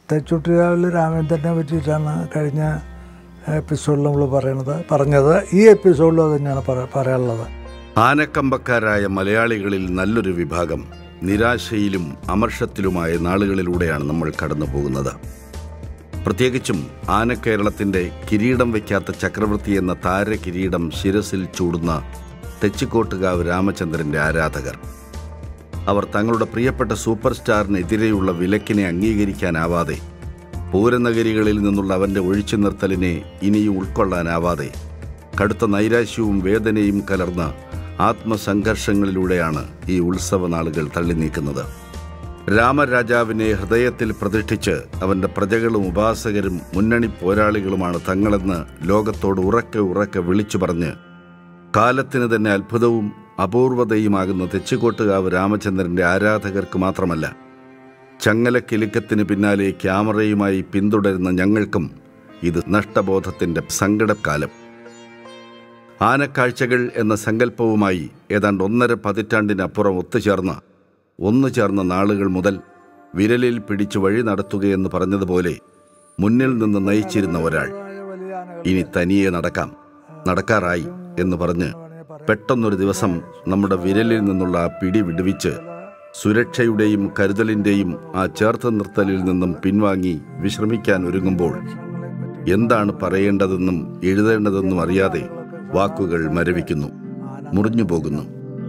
തെച്ചുട്ടിരാവിൽ രാമേന്ദ്രനെ പറ്റിയിട്ടാണ് കഴിഞ്ഞ എപ്പിസോഡിൽ നമ്മൾ പറയണത് പറഞ്ഞത് ഈ എപ്പിസോഡിലും അത് തന്നെയാണ് പറ- പറയാനുള്ളത് ആനക്കമ്പക്കാരായ മലയാളികളിൽ നല്ലൊരു വിഭാഗം നിരാശയിലും അമർഷത്തിലുമായ നാളുകളിലൂടെയാണ് നമ്മൾ കടന്നു പോകുന്നത് പ്രത്യേകിച്ചും ആനക്കേരളത്തിന്റെ കിരീടം വയ്ക്കാത്ത ചക്രവർത്തി എന്ന താരകിരീടം ശിരസിൽ ചൂടുന്ന തെച്ചിക്കോട്ടുകാവ് രാമചന്ദ്രന്റെ ആരാധകർ അവർ തങ്ങളുടെ പ്രിയപ്പെട്ട സൂപ്പർ സ്റ്റാറിനെതിരെയുള്ള വിലക്കിനെ അംഗീകരിക്കാനാവാതെ പൂരനഗരികളിൽ നിന്നുള്ള അവന്റെ ഒഴിച്ചു നിർത്തലിനെ ഇനിയും ഉൾക്കൊള്ളാനാവാതെ കടുത്ത നൈരാശ്യവും വേദനയും കലർന്ന ആത്മസംഘർഷങ്ങളിലൂടെയാണ് ഈ ഉത്സവ നാളുകൾ തള്ളി നീക്കുന്നത് രാമരാജാവിനെ ഹൃദയത്തിൽ പ്രതിഷ്ഠിച്ച് അവന്റെ പ്രജകളും ഉപാസകരും മുന്നണി പോരാളികളുമാണ് തങ്ങളെന്ന് ലോകത്തോട് ഉറക്കെ ഉറക്കെ വിളിച്ചു പറഞ്ഞ് കാലത്തിന് തന്നെ അത്ഭുതവും അപൂർവതയുമാകുന്ന തെച്ചിക്കോട്ടുകാവ് രാമചന്ദ്രന്റെ ആരാധകർക്ക് മാത്രമല്ല ചങ്ങലക്കിലുക്കത്തിന് പിന്നാലെ ക്യാമറയുമായി പിന്തുടരുന്ന ഞങ്ങൾക്കും ഇത് നഷ്ടബോധത്തിന്റെ സങ്കടക്കാലം ആനക്കാഴ്ചകൾ എന്ന സങ്കല്പവുമായി ഏതാണ്ട് ഒന്നര പതിറ്റാണ്ടിനപ്പുറം ഒത്തുചേർന്ന ഒന്നു ചേർന്ന നാളുകൾ മുതൽ വിരലിൽ പിടിച്ചു വഴി നടത്തുകയെന്ന് പറഞ്ഞതുപോലെ മുന്നിൽ നിന്ന് നയിച്ചിരുന്ന ഒരാൾ ഇനി തനിയെ നടക്കാം നടക്കാറായി എന്ന് പറഞ്ഞ് പെട്ടെന്നൊരു ദിവസം നമ്മുടെ വിരലിൽ നിന്നുള്ള ആ പിടി വിടുവിച്ച് സുരക്ഷയുടെയും കരുതലിൻ്റെയും ആ ചേർത്ത് നിർത്തലിൽ നിന്നും പിൻവാങ്ങി വിശ്രമിക്കാൻ ഒരുങ്ങുമ്പോൾ എന്താണ് പറയേണ്ടതെന്നും എഴുതേണ്ടതെന്നും അറിയാതെ വാക്കുകൾ മരവിക്കുന്നു മുറിഞ്ഞു പോകുന്നു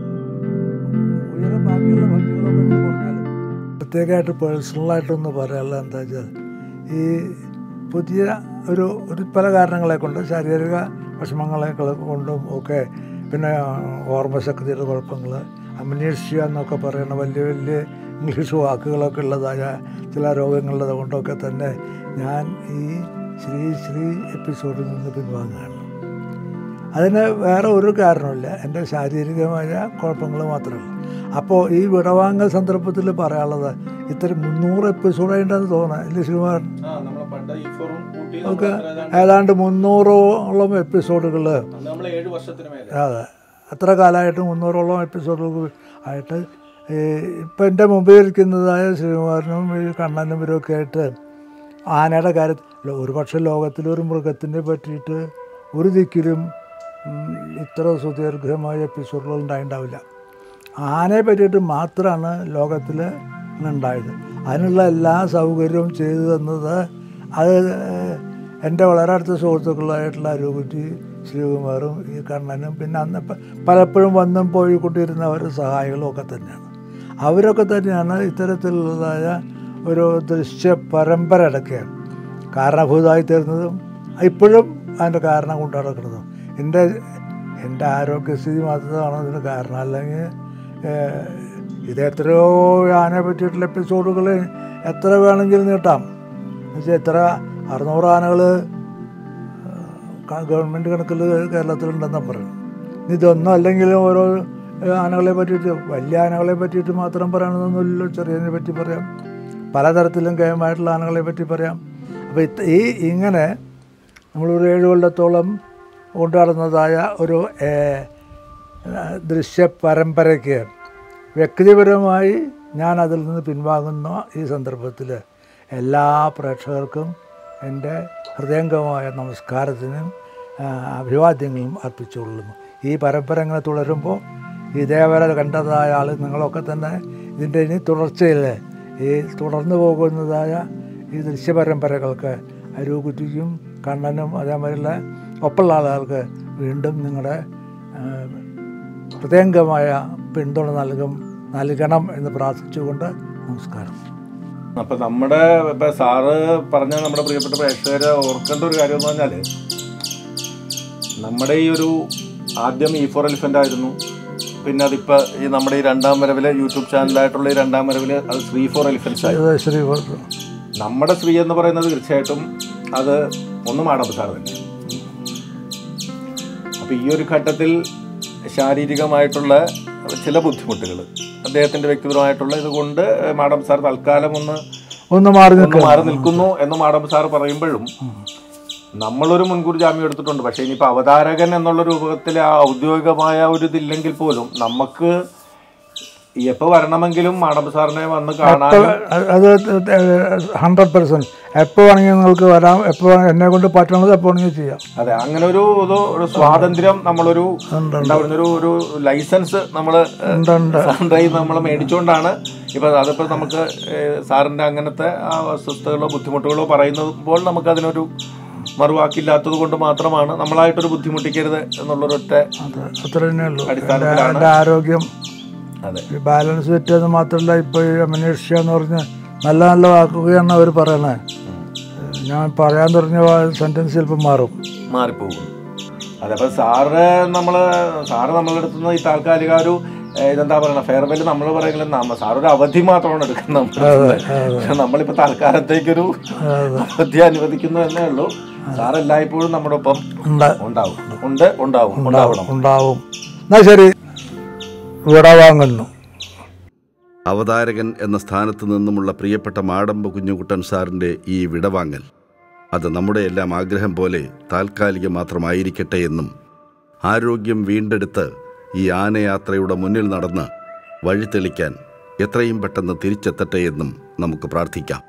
ഉയരം ബാക്കിയുള്ള ഭംഗികളൊക്കെ ഒന്ന് പറഞ്ഞാലും പ്രത്യേകമായിട്ട് പേഴ്സണലായിട്ടൊന്ന് പറയാനുള്ള എന്താ വെച്ചാൽ ഈ പുതിയ ഒരു ഒരു പല കാരണങ്ങളെ കൊണ്ട് ശാരീരിക വിഷമങ്ങളെ കൊണ്ടും ഒക്കെ പിന്നെ ഓർമ്മശക്തിയുടെ കുഴപ്പങ്ങൾ അമ്നീഷ്യ എന്നൊക്കെ പറയുന്ന വലിയ വലിയ ഇംഗ്ലീഷ് വാക്കുകളൊക്കെ ഉള്ളതായ ചില രോഗങ്ങളുടെ കൊണ്ടൊക്കെ തന്നെ ഞാൻ ഈ ശ്രീ ശ്രീ എപ്പിസോഡിൽ നിന്ന് പിൻവാങ്ങുകയാണ് അതിന് വേറെ ഒരു കാരണമില്ല എൻ്റെ ശാരീരികമായ കുഴപ്പങ്ങൾ മാത്രമേ ഉള്ളൂ അപ്പോൾ ഈ വിടവാങ്ങൽ സന്ദർഭത്തിൽ പറയാനുള്ളത് ഇത്തരം മുന്നൂറ് എപ്പിസോഡായിട്ടാണ് തോന്നുന്നത് ഇല്ലേ ശ്രീകുമാരൻ ഒക്കെ ഏതാണ്ട് മുന്നൂറോളം എപ്പിസോഡുകൾ നമ്മൾ ഏഴ് വർഷത്തിന് മേലെ അതെ അത്ര കാലമായിട്ട് മുന്നൂറോളം എപ്പിസോഡുകൾ ആയിട്ട് ഈ ഇപ്പം എൻ്റെ മുമ്പിൽ ഇരിക്കുന്നതായ ശ്രീകുമാരനും ഈ കണ്ണനും ഇവരൊക്കെ ആയിട്ട് ആനയുടെ കാര്യത്തിൽ ഒരു പക്ഷേ ലോകത്തിലൊരു മൃഗത്തിനെ പറ്റിയിട്ട് ഒരു ദിക്കിലും ഉം, ഇത്ര സുദീർഘമായ എപ്പിസോഡുകൾ ഉണ്ടായിട്ടുണ്ടാവില്ല ആനയെ പറ്റിയിട്ട് മാത്രമാണ് ലോകത്തിൽ ഉണ്ടായത് അതിനുള്ള എല്ലാ സൗകര്യവും ചെയ്തു തന്നത് അത് എൻ്റെ വളരെ അടുത്ത സുഹൃത്തുക്കളായിട്ടുള്ള അരൂകുറ്റി ശ്രീകുമാറും ഈ കണ്ണനും പിന്നെ അന്ന് പ- പലപ്പോഴും വന്നും പോയി കൊണ്ടിരുന്നവർ സഹായികളും ഒക്കെ തന്നെയാണ് അവരൊക്കെ തന്നെയാണ് ഇത്തരത്തിലുള്ളതായ ഒരു ദൃശ്യ പരമ്പര ഇടയ്ക്കാണ് കാരണഭൂതമായി തീർന്നതും ഇപ്പോഴും അതിൻ്റെ കാരണം കൊണ്ട് നടക്കുന്നതും എൻ്റെ എൻ്റെ ആരോഗ്യസ്ഥിതി മാത്രമാണ് അതിന് കാരണം അല്ലെങ്കിൽ ഏഹ്, ഇത് എത്രയോ ആനയെ പറ്റിയിട്ടുള്ള എപ്പിസോഡുകൾ എത്ര വേണമെങ്കിലും നീട്ടാം എന്നുവെച്ചാൽ എത്ര അറുന്നൂറ് ആനകൾ ഗവൺമെൻറ് കണക്കിൽ കേരളത്തിലുണ്ടെന്നാണ് പറയുന്നത് ഇതൊന്നും അല്ലെങ്കിലും ഓരോ ഏഹ്, ആനകളെ പറ്റിയിട്ട് വലിയ ആനകളെ പറ്റിയിട്ട് മാത്രം പറയണമെന്നൊന്നുമില്ലല്ലോ ചെറിയതിനെ പറ്റി പറയാം പലതരത്തിലും കേമായിട്ടുള്ള ആനകളെ പറ്റി പറയാം അപ്പോൾ ഇത് ഈ ഇങ്ങനെ നമ്മളൊരു ഏഴ് കൊല്ലത്തോളം കൊണ്ടു നടന്നതായ ഒരു ഏഹ്, ദൃശ്യ പരമ്പരയ്ക്ക് വ്യക്തിപരമായി ഞാൻ അതിൽ നിന്ന് പിൻവാങ്ങുന്ന ഈ സന്ദർഭത്തിൽ എല്ലാ പ്രേക്ഷകർക്കും എൻ്റെ ഹൃദയംഗമായ നമസ്കാരത്തിനും ആ, അഭിവാദ്യങ്ങളും അർപ്പിച്ചുകൊള്ളുന്നു ഈ പരമ്പര ഇങ്ങനെ തുടരുമ്പോൾ ഇതേവരെ കണ്ടതായ ആൾ നിങ്ങളൊക്കെ തന്നെ ഇതിൻ്റെ ഇനി തുടർച്ചയിൽ ഈ തുടർന്നു പോകുന്നതായ ഈ ദൃശ്യപരമ്പരകൾക്ക് അരൂകുറ്റിക്കും കണ്ണനും അതേമാതിരിയുള്ള ഒപ്പമുള്ള ആളുകൾക്ക് വീണ്ടും നിങ്ങളുടെ ആ, ഹൃദയംഗമായ പിന്തുണ നൽകും നൽകണം എന്ന് പ്രാർത്ഥിച്ചുകൊണ്ട് നമസ്കാരം അപ്പൊ നമ്മുടെ ഇപ്പൊ സാറ് പറഞ്ഞ നമ്മുടെ പ്രിയപ്പെട്ട പ്രേക്ഷകരെ ഓർക്കേണ്ട ഒരു കാര്യം എന്ന് പറഞ്ഞാല് നമ്മുടെ ഈ ഒരു ആദ്യം ഈ ഫോർ എലിഫന്റ് ആയിരുന്നു പിന്നെ അതിപ്പോ ഈ നമ്മുടെ ഈ രണ്ടാം വരവിലെ യൂട്യൂബ് ചാനലായിട്ടുള്ള ഈ രണ്ടാം വരവില് അത് ശ്രീ ഫോർ എലിഫന്റ്സ് ആയി ഇത് ശ്രീ നമ്മുടെ ശ്രീ എന്ന് പറയുന്നത് തീർച്ചയായിട്ടും അത് ഒന്ന് മാടമ്പ് സാർ തന്നെ അപ്പൊ ഈ ഒരു ഘട്ടത്തിൽ ശാരീരികമായിട്ടുള്ള ചില ബുദ്ധിമുട്ടുകൾ അദ്ദേഹത്തിന്റെ വ്യക്തിപരമായിട്ടുള്ള ഇതുകൊണ്ട് മാഡം സാർ തൽക്കാലം ഒന്ന് ഒന്ന് മാറി ഒന്ന് നിൽക്കുക മാറി നിൽക്കുന്നു എന്ന് മാഡം സാർ പറയുമ്പോഴും നമ്മളൊരു മുൻകൂർ ജാമ്യം എടുത്തിട്ടുണ്ട് പക്ഷേ ഇനിയിപ്പോൾ അവതാരകൻ എന്നുള്ള രൂപത്തിൽ ആ ഔദ്യോഗികമായ ഒരു ഇതില്ലെങ്കിൽ പോലും നമുക്ക് എപ്പോ വരണമെങ്കിലും മാഡം സാറിനെ വന്ന് കാണാൻ അത് ഹൺഡ്രഡ് പെർസെൻറ്റ് എപ്പോൾ വേണമെങ്കിൽ നിങ്ങൾക്ക് വരാം എപ്പോൾ എന്നെ കൊണ്ട് പറ്റണത് എപ്പോൾ വേണമെങ്കിൽ ചെയ്യാം അതെ അങ്ങനെ ഒരു ഇത് ഒരു സ്വാതന്ത്ര്യം നമ്മളൊരു എന്താ പറയുന്ന ഒരു ഒരു ലൈസൻസ് നമ്മൾ ഉണ്ട് ഉണ്ട് സാറിൻ്റെ നമ്മൾ മേടിച്ചുകൊണ്ടാണ് ഇപ്പൊ അതിപ്പോ നമുക്ക് ഏഹ്, സാറിന്റെ അങ്ങനത്തെ ആ അസ്വസ്ഥതകളോ ബുദ്ധിമുട്ടുകളോ പറയുമ്പോൾ നമുക്ക് അതിനൊരു മറുവാക്കില്ലാത്തത് കൊണ്ട് മാത്രമാണ് നമ്മളായിട്ടൊരു ബുദ്ധിമുട്ടിക്കരുത് എന്നുള്ളൊരൊറ്റ അത് അത്ര തന്നെ ഉള്ളൂ എൻ്റെ അടിസ്ഥാനത്തിലാണ് എൻ്റെ ആരോഗ്യം അതെ ഈ ബാലൻസ് തെറ്റിയെന്ന് മാത്രമല്ല ഇപ്പോൾ ഈ അമനീഷ്യ എന്ന് പറഞ്ഞ് നല്ല നല്ല വാക്കുകയാണ് അവർ പറയണേ ഞാൻ പറയാൻ തുടങ്ങിയ സെൻറ്റൻസ് ചിലപ്പോൾ മാറും മാറിപ്പോകും അതപ്പോ സാറ് നമ്മള് സാറ് നമ്മളുടെ അടുത്ത് നിന്ന് ഈ താൽക്കാലിക ഒരു ഏഹ്, ഇതെന്താ പറയുക ഫെയർവെൽ നമ്മൾ പറയുന്നത് നമ്മ സാറൊരു അവധി മാത്രമാണ് എടുക്കുന്നത് പക്ഷെ നമ്മളിപ്പോ തൽക്കാലത്തേക്കൊരു അവധി അനുവദിക്കുന്നു എന്നേ ഉള്ളൂ സാർ എല്ലായ്പ്പോഴും നമ്മുടെ ഒപ്പം ഉണ്ട് ഉണ്ടാവും ഉണ്ട് ഉണ്ടാവും ഉണ്ടാവണം ഉണ്ടാവും എന്നാ ശരി വിട വാങ്ങുന്നു അവതാരകൻ എന്ന സ്ഥാനത്ത് നിന്നുമുള്ള പ്രിയപ്പെട്ട മാടമ്പ് കുഞ്ഞുകുട്ടൻ സാറിൻ്റെ ഈ വിടവാങ്ങൽ അത് നമ്മുടെ എല്ലാം ആഗ്രഹം പോലെ താൽക്കാലികം മാത്രമായിരിക്കട്ടെ എന്നും ആരോഗ്യം വീണ്ടെടുത്ത് ഈ ആനയാത്രയുടെ മുന്നിൽ നടന്ന് വഴി തെളിക്കാൻ എത്രയും പെട്ടെന്ന് തിരിച്ചെത്തട്ടെ എന്നും നമുക്ക് പ്രാർത്ഥിക്കാം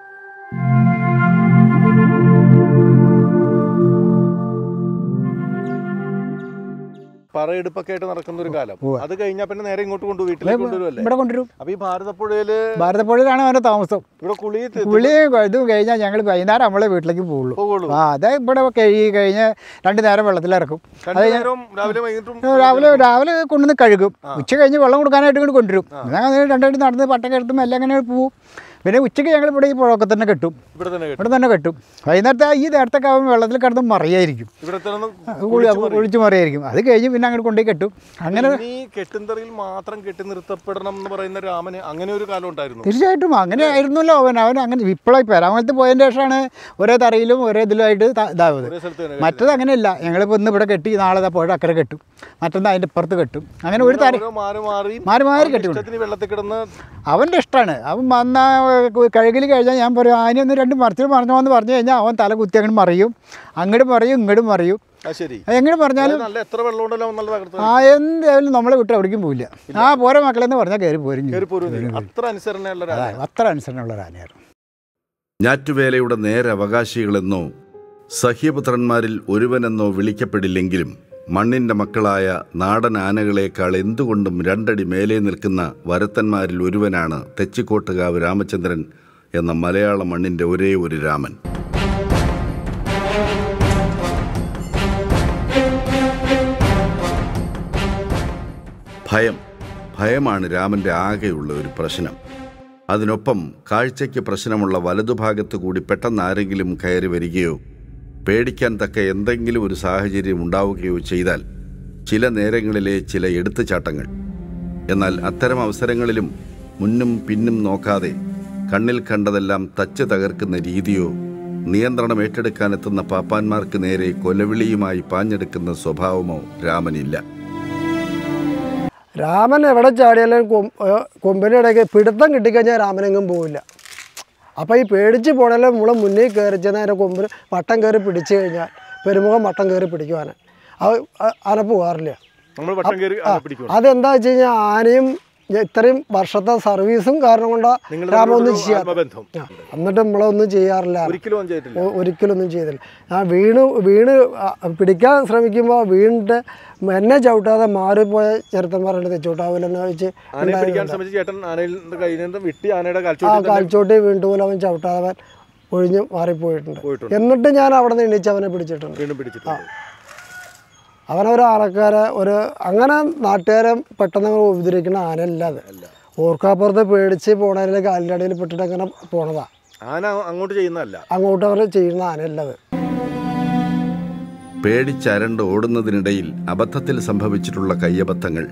പറയെടുപ്പൊക്കെ ആയിട്ട് നടക്കുന്ന ഒരു കാലം അത് കഴിഞ്ഞാൽ പിന്നെ നേരെ ഇങ്ങോട്ട് കൊണ്ടു വീട്ടിലേക്ക് കൊണ്ടുവരുമല്ലേ ഇവിടെ കൊണ്ടുവരും അപ്പൊ ഈ ഭാരതപ്പുഴയില് ഭാരതപ്പുഴയിലാണ് അവൻ്റെ താമസം ഇവിടെ കുളി പുള്ളി ഇത് കഴിഞ്ഞാൽ ഞങ്ങൾ വൈകുന്നേരം നമ്മളെ വീട്ടിലേക്ക് പോകുള്ളൂ പോകുള്ളൂ ആ അത് ഇവിടെ കഴുകി കഴിഞ്ഞ് രണ്ട് നേരം വെള്ളത്തിലിറക്കും രണ്ടു നേരവും രാവിലെ വൈകിട്ടും രാവിലെ രാവിലെ കൊണ്ടുവന്ന് കഴുകും ഉച്ച കഴിഞ്ഞ് വെള്ളം കൊടുക്കാനായിട്ട് ഇങ്ങോട്ട് കൊണ്ടുവരും അങ്ങനെ രണ്ടായിട്ട് നടന്ന് പട്ടൊക്കെ എടുത്തും എല്ലാം അങ്ങനെ പോവും പിന്നെ ഉച്ചയ്ക്ക് ഞങ്ങൾ ഇവിടെ ഈ പുഴയൊക്കെ തന്നെ കെട്ടും ഇവിടെ തന്നെ കേട്ടു ഇവിടെ തന്നെ കെട്ടും വൈകുന്നേരത്തെ ഈ നേരത്തൊക്കെ ആകുമ്പോൾ വെള്ളത്തിൽ കിടന്ന് മറിയായിരിക്കും ഇവിടെ തന്നെ കുളി കുളിച്ച് മറിയായിരിക്കും അത് കഴിഞ്ഞ് പിന്നെ അങ്ങോട്ട് കൊണ്ടുപോയി കെട്ടും അങ്ങനെ ഇനി കെട്ടുന്തറയിൽ മാത്രം കെട്ടി നിർത്തപ്പെടണം എന്ന് പറയുന്ന രാമന് അങ്ങനെ ഒരു കാലം ഉണ്ടായിരുന്നു തീർച്ചയായിട്ടും അങ്ങനെ ആയിരുന്നല്ലോ അവൻ അവൻ അങ്ങനെ ഇപ്പോഴായി പെരാമലത്ത് പോയതിന് ശേഷമാണ് ഒരേ തറയിലും ഒരേ ഇതിലുമായിട്ട് ത- ഇതാവുന്നത് ഒരേ സ്ഥലത്ത് തന്നെ മറ്റത് അങ്ങനെയല്ല ഞങ്ങളിപ്പോൾ ഇന്ന് ഇവിടെ കെട്ടി നാളെ ദാ പുഴ അക്കരെ കെട്ടും മറ്റൊന്ന് അതിൻ്റെ ഇപ്പുറത്ത് കെട്ടും അങ്ങനെ ഒരു തര ഓരോ മാറി മാറി മാറി മാറി അവന്റെ കെട്ടി കൊടുക്കും ഇഷ്ടത്തിന് വെള്ളത്തിൽ കിടന്ന് അവൻ്റെ ഇഷ്ടമാണ് അവൻ വന്ന കഴുകിൽ കഴിഞ്ഞാൽ ഞാൻ പറയും ആനയൊന്ന് രണ്ട് മറിച്ചിൽ മറിഞ്ഞോ എന്ന് പറഞ്ഞു കഴിഞ്ഞാൽ അവൻ തല കുത്തി അങ്ങോട്ട് മറിയും അങ്ങോട്ട് മറിയും ഇങ്ങോട്ടും മറിയും ആ ശരി എങ്ങനെ പറഞ്ഞാലും നല്ല എത്ര വെള്ളം ഉണ്ടല്ലോ നല്ല തകർത്ത് ആ എന്തായാലും നമ്മളെ വിട്ട് എവിടേക്കും പോയില്ല ആ പോരെ മക്കളെന്ന് പറഞ്ഞാൽ കയറി പോരും ചെയ്യും. പോരും അത്ര അനുസരണയുള്ള ഒരു അതാ, ആന. അത്ര അനുസരണമുള്ള ഒരു ആനയായിരുന്നു ഞാറ്റുവേലയുടെ നേരെ അവകാശികളെന്നോ സഹ്യപുത്രന്മാരിൽ ഒരുവനെന്നോ വിളിക്കപ്പെടില്ലെങ്കിലും മണ്ണിൻ്റെ മക്കളായ നാടൻ ആനകളേക്കാൾ എന്തുകൊണ്ടും രണ്ടടി മേലെ നിൽക്കുന്ന വരത്തന്മാരിൽ ഒരുവനാണ് തെച്ചിക്കോട്ടുകാവ് രാമചന്ദ്രൻ എന്ന മലയാള മണ്ണിൻ്റെ ഒരേ ഒരു രാമൻ ഭയം ഭയമാണ് രാമൻ്റെ ആകെയുള്ള ഒരു പ്രശ്നം അതിനൊപ്പം കാഴ്ചയ്ക്ക് പ്രശ്നമുള്ള വലതുഭാഗത്ത് കൂടി പെട്ടെന്ന് ആരെങ്കിലും കയറി വരികയോ പേടിക്കാൻ തക്ക എന്തെങ്കിലും ഒരു സാഹചര്യം ഉണ്ടാവുകയോ ചെയ്താൽ ചില നേരങ്ങളിലെ ചില എടുത്തുചാട്ടങ്ങൾ എന്നാൽ അത്തരം അവസരങ്ങളിലും മുന്നും പിന്നും നോക്കാതെ കണ്ണിൽ കണ്ടതെല്ലാം തച്ച് തകർക്കുന്ന രീതിയോ നിയന്ത്രണം ഏറ്റെടുക്കാനെത്തുന്ന പാപ്പാന്മാർക്ക് നേരെ കൊലവിളിയുമായി പാഞ്ഞെടുക്കുന്ന സ്വഭാവമോ രാമനില്ല രാമൻ എവിടെ ചാടിയാലും കൊം- ഏ, കൊമ്പിൻ്റെ ഇടയ്ക്ക് പിടുത്തം കിട്ടിക്കഴിഞ്ഞാൽ രാമനെങ്ങും പോവില്ല അപ്പോൾ ഈ പേടിച്ച് പോണേലും നമ്മളെ മുന്നിൽ കയറി ചെന്ന് അതിൻ്റെ കൊമ്പിൽ വട്ടം കയറി പിടിച്ചു കഴിഞ്ഞാൽ പെരുമുഖം വട്ടം കയറി പിടിക്കുവാന് അത് അ- ആന പോകാറില്ല നമ്മൾ വട്ടം കയറി ആ, പിടിക്കും അതെന്താ വെച്ച് കഴിഞ്ഞാൽ ആനയും ഇത്രയും വർഷത്തെ സർവീസും കാരണം കൊണ്ട് നിങ്ങൾ രാമ ഒന്നും ചെയ്യാ ആത്മബന്ധം ആ, എന്നിട്ട് നമ്മളൊന്നും ചെയ്യാറില്ല ഒരിക്കലും ഒന്നും ചെയ്തിട്ടില്ല ഒ- ഒരിക്കലൊന്നും ചെയ്തില്ല ഞാൻ വീണ് വീണ് ആ, പിടിക്കാൻ ശ്രമിക്കുമ്പോൾ വീണിട്ട് എന്നെ ചവിട്ടാതെ മാറിപ്പോയ ചെറുത്തന്മാരുടെ തെച്ചോട്ടാവില്ലെന്ന് വെച്ച് ആനയെ പിടിക്കാൻ ശ്രമിച്ച ചേട്ടൻ ആനയിൽ നിന്ന് കയ്യിൽ നിന്ന് വിട്ടി ആനയുടെ ആ കാൽച്ചോട്ടി കാൽച്ചോട്ടി വീണ്ടും പോലെ അവൻ ചവിട്ടാതെ അവൻ ഒഴിഞ്ഞ് മാറിപ്പോയിട്ടുണ്ട് പോയിട്ടുണ്ട്. എന്നിട്ട് ഞാൻ അവിടെ നിന്ന് എണീച്ച് അവനെ പിടിച്ചിട്ടുണ്ട് വീണ്ടും പിടിച്ചിട്ടുണ്ട് അവനൊരു ആൾക്കാരെ ഒരു അങ്ങനെ നാട്ടുകാരെ പെട്ടെന്ന് അങ്ങനെ ഉപദ്രവിക്കുന്ന ആനയല്ല അത് ഓർക്കാപ്പുറത്ത് പേടിച്ച് പോണതിൽ കാലിൻ്റെ അടിയിൽ പെട്ടിട്ട് അങ്ങനെ പോണതാ ആന അങ്ങോട്ട് ചെയ്യുന്നതല്ല അങ്ങോട്ട് അവർ ചെയ്യുന്ന ആനയല്ല അത് പേടിച്ചരണ്ട് ഓടുന്നതിനിടയിൽ അബദ്ധത്തിൽ സംഭവിച്ചിട്ടുള്ള കയ്യബദ്ധങ്ങൾ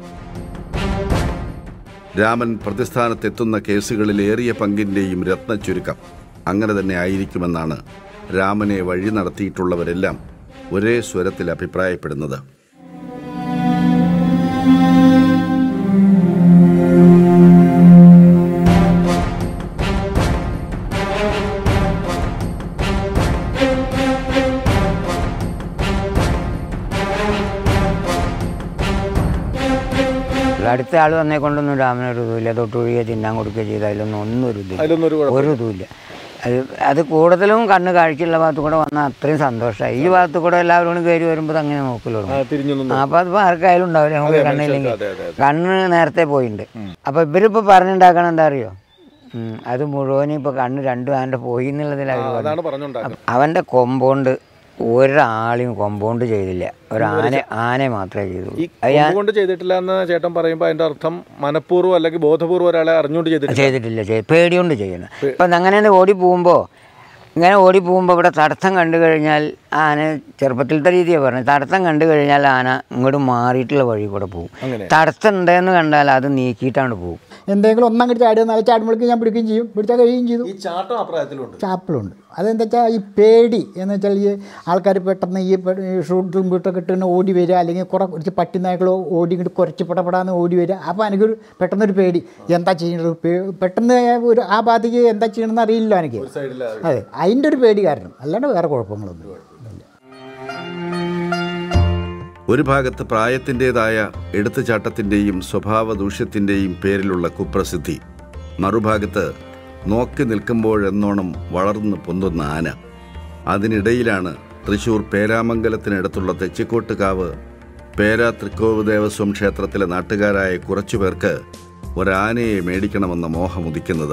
രാമൻ പ്രതിസ്ഥാനത്തെത്തുന്ന കേസുകളിൽ ഏറിയ പങ്കിൻ്റെയും രത്നച്ചുരുക്കം അങ്ങനെ തന്നെ ആയിരിക്കുമെന്നാണ് രാമനെ വഴി നടത്തിയിട്ടുള്ളവരെല്ലാം ഒരേ സ്വരത്തിൽ അഭിപ്രായപ്പെടുന്നത് തൊള്ളായിരത്തി നേരത്തെ ആൾ വന്നേ കൊണ്ടൊന്നും രാമനൊരു ഇതുമില്ല തൊട്ടുകൊഴിയുക തിന്നാൻ കൊടുക്കുകയോ ചെയ്ത് അതിലൊന്നും ഒന്നും ഒരു ഇതില്ല അതിലൊന്നും ഒരു കുഴപ്പം ഒരു ഇതുമില്ല അത് അത് കൂടുതലും കണ്ണ് കാഴ്ചയുള്ള ഭാഗത്ത് കൂടെ വന്നാൽ അത്രയും സന്തോഷമായി ഈ ഭാഗത്ത് കൂടെ എല്ലാവരും കൂടി കയറി വരുമ്പോൾ അങ്ങനെ നോക്കലോ തിരിഞ്ഞു നിന്ന് അപ്പോൾ അതിപ്പോൾ ആർക്കായാലും ഉണ്ടാവില്ല നമുക്ക് കണ്ണില്ലെങ്കിൽ അതെ, അതെ, കണ്ണ് നേരത്തെ പോയിട്ടുണ്ട് അപ്പോൾ ഇവരിപ്പോൾ പറഞ്ഞുണ്ടാക്കണം എന്താ അറിയോ ഉം, അത് മുഴുവനും ഇപ്പോൾ കണ്ണ് രണ്ടും ആൻ്റെ പോയി എന്നുള്ളതിൽ അവർ അതാണ് പറഞ്ഞുണ്ടാക്കുന്നത് അവൻ്റെ കോമ്പൗണ്ട് ഒരാളെയും കോമ്പൗണ്ട് ചെയ്തില്ല ഒരു ആന ആനയെ മാത്രമേ ചെയ്തുള്ളൂ ഈ കൊണ്ട് ചെയ്തിട്ടില്ല എന്ന് ചേട്ടൻ പറയുമ്പോൾ അതിന്റെ അർത്ഥം മനഃപൂർവ്വം അല്ലെങ്കിൽ ബോധപൂർവ്വം ഒരാളെ അറിഞ്ഞുകൊണ്ട് ചെയ്തിട്ടില്ല ചെയ്തിട്ടില്ല ചെയ്ത് പേടികൊണ്ട് ചെയ്യണം ഇപ്പം അങ്ങനെ തന്നെ ഓടി പോകുമ്പോൾ ഇങ്ങനെ ഓടി പോകുമ്പോൾ ഇവിടെ തടസ്സം കണ്ടു കഴിഞ്ഞാൽ ആന ചെറുപ്പത്തിലത്തെ രീതിയാണ് പറഞ്ഞത് തടസ്സം കണ്ടു കഴിഞ്ഞാൽ ആന ഇങ്ങോട്ട് മാറിയിട്ടുള്ള വഴി കൂടെ പോകും അങ്ങനെ. തടസ്സം ഉണ്ടെന്ന് കണ്ടാൽ അത് നീക്കിയിട്ടാണ് പോകും എന്തെങ്കിലും ഒന്നങ്ങോട്ട് ചാടി വന്നാൽ ചാടുമ്പോഴേക്ക് ഞാൻ പിടിക്കുകയും ചെയ്യും പിടിച്ചാൽ കഴിയുകയും ചെയ്തു ഈ ചാട്ടം അപ്രായത്തിലുണ്ട് ചാപ്പിളുണ്ട് അതെന്താ വെച്ചാൽ ഈ പേടി എന്ന് വെച്ചാൽ ഈ ആൾക്കാർ പെട്ടെന്ന് ഈ പെ- ഈ ഷൂട്ടും വീട്ടൊക്കെ ഇട്ടിങ്ങനെ ഓടി വരിക അല്ലെങ്കിൽ കുറേ കുറച്ച് പട്ടിനായകളോ ഓടി ഇങ്ങോട്ട് കുറച്ച് പടപടാന്ന് ഓടി വരിക അപ്പോൾ എനിക്കൊരു പെട്ടെന്നൊരു പേടി എന്താ ചെയ്യേണ്ടത് പേ- പെട്ടെന്ന് ഒരു ആ ബാധിക്ക് എന്താ ചെയ്യണമെന്ന് അറിയില്ല എനിക്ക് സൈഡിൽ അതെ അതിൻ്റെ ഒരു പേടി കാരണം അല്ലാണ്ട് വേറെ കുഴപ്പങ്ങളൊന്നും ഇല്ല ഒരു ഭാഗത്ത് പ്രായത്തിൻ്റെതായ എടുത്തുചാട്ടത്തിൻ്റെയും സ്വഭാവ ദൂഷ്യത്തിൻ്റെയും പേരിലുള്ള കുപ്രസിദ്ധി മറുഭാഗത്ത് നോക്കി നിൽക്കുമ്പോഴെന്നോണം വളർന്നു പൊന്തുന്ന ആന അതിനിടയിലാണ് തൃശൂർ പേരാമംഗലത്തിനടുത്തുള്ള തെച്ചിക്കോട്ടുകാവ് പേരാ തൃക്കോവ് ദേവസ്വം ക്ഷേത്രത്തിലെ നാട്ടുകാരായ കുറച്ചുപേർക്ക് ഒരാനയെ മേടിക്കണമെന്ന മോഹമുദിക്കുന്നത്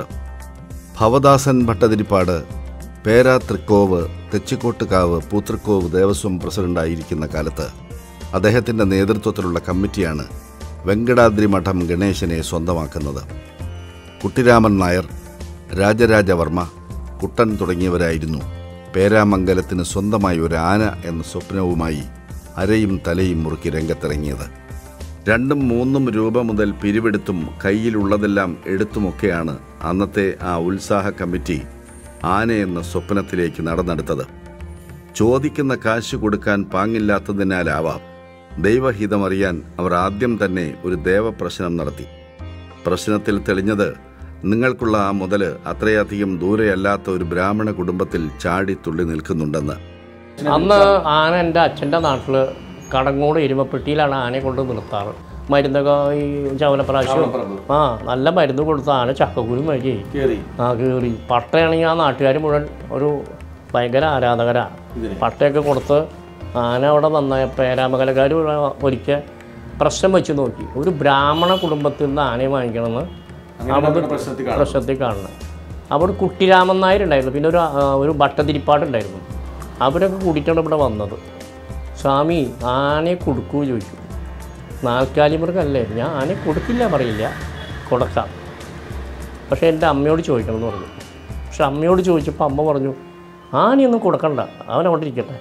ഭവദാസൻ ഭട്ടതിരിപ്പാട് പേരാ തൃക്കോവ് തെച്ചിക്കോട്ടുകാവ് പൂത്തൃക്കോവ് ദേവസ്വം പ്രസിഡന്റായിരിക്കുന്ന കാലത്ത് അദ്ദേഹത്തിൻ്റെ നേതൃത്വത്തിലുള്ള കമ്മിറ്റിയാണ് വെങ്കടാദ്രി മഠം ഗണേശനെ സ്വന്തമാക്കുന്നത് കുട്ടിരാമൻ നായർ രാജരാജവർമ്മ കുട്ടൻ തുടങ്ങിയവരായിരുന്നു പേരാമംഗലത്തിന് സ്വന്തമായി ഒരു ആന എന്ന സ്വപ്നവുമായി അരയും തലയും മുറുക്കി രംഗത്തിറങ്ങിയത് രണ്ടും മൂന്നും രൂപ മുതൽ പിരിവെടുത്തും കയ്യിലുള്ളതെല്ലാം എടുത്തുമൊക്കെയാണ് അന്നത്തെ ആ ഉത്സാഹ കമ്മിറ്റി ആന എന്ന സ്വപ്നത്തിലേക്ക് നടന്നെടുത്തത് ചോദിക്കുന്ന കാശ് കൊടുക്കാൻ പാങ്ങില്ലാത്തതിനാലാവാം ദൈവഹിതമറിയാൻ അവർ ആദ്യം തന്നെ ഒരു ദേവപ്രശ്നം നടത്തി പ്രശ്നത്തിൽ തെളിഞ്ഞത് നിങ്ങൾക്കുള്ള ആ മുതല് അത്രയധികം ദൂരെയല്ലാത്ത ഒരു ബ്രാഹ്മണ കുടുംബത്തിൽ ചാടി തുള്ളി നിൽക്കുന്നുണ്ടെന്ന് അന്ന് ആന എൻ്റെ അച്ഛൻ്റെ നാട്ടിൽ കടങ്ങോട് എരുമപ്പെട്ടിയിലാണ് ആനയെ കൊണ്ട് നിർത്താറ് മരുന്നൊക്കെ ഈ ചവനപ്രാവശ്യം ആ നല്ല മരുന്ന് കൊടുത്ത ആന ചക്കക്കുരു മരി കേറി ആ കയറി പട്ടയാണെങ്കിൽ ആ നാട്ടുകാർ മുഴുവൻ ഒരു ഭയങ്കര ആരാധകരാണ് പട്ടയൊക്കെ കൊടുത്ത് ആന അവിടെ നന്നായ പേരാമകലക്കാർ ഒരിക്കൽ പ്രശ്നം വെച്ച് നോക്കി ഒരു ബ്രാഹ്മണ കുടുംബത്തിൽ നിന്ന് ആനയെ വാങ്ങിക്കണമെന്ന് അവിടെ പ്രശ്നത്തിൽ കാണണം അവിടെ കുട്ടിരാമൻ നായർ ഉണ്ടായിരുന്നു പിന്നെ ഒരു ആ, ഒരു ഭട്ടതിരിപ്പാടുണ്ടായിരുന്നു അവരൊക്കെ കൂടിയിട്ടാണ് ഇവിടെ വന്നത് സ്വാമി ആനയെ കൊടുക്കൂ ചോദിച്ചു നാൽക്കാലി മൃഗമല്ലേ ഞാൻ ആനയെ കൊടുക്കില്ല പറയില്ല കൊടുക്കാം പക്ഷേ എൻ്റെ അമ്മയോട് ചോദിക്കണം എന്ന് പറഞ്ഞു പക്ഷെ അമ്മയോട് ചോദിച്ചപ്പോൾ അമ്മ പറഞ്ഞു ആനയൊന്നും കൊടുക്കണ്ട അവനവിടെ ഇരിക്കട്ടെ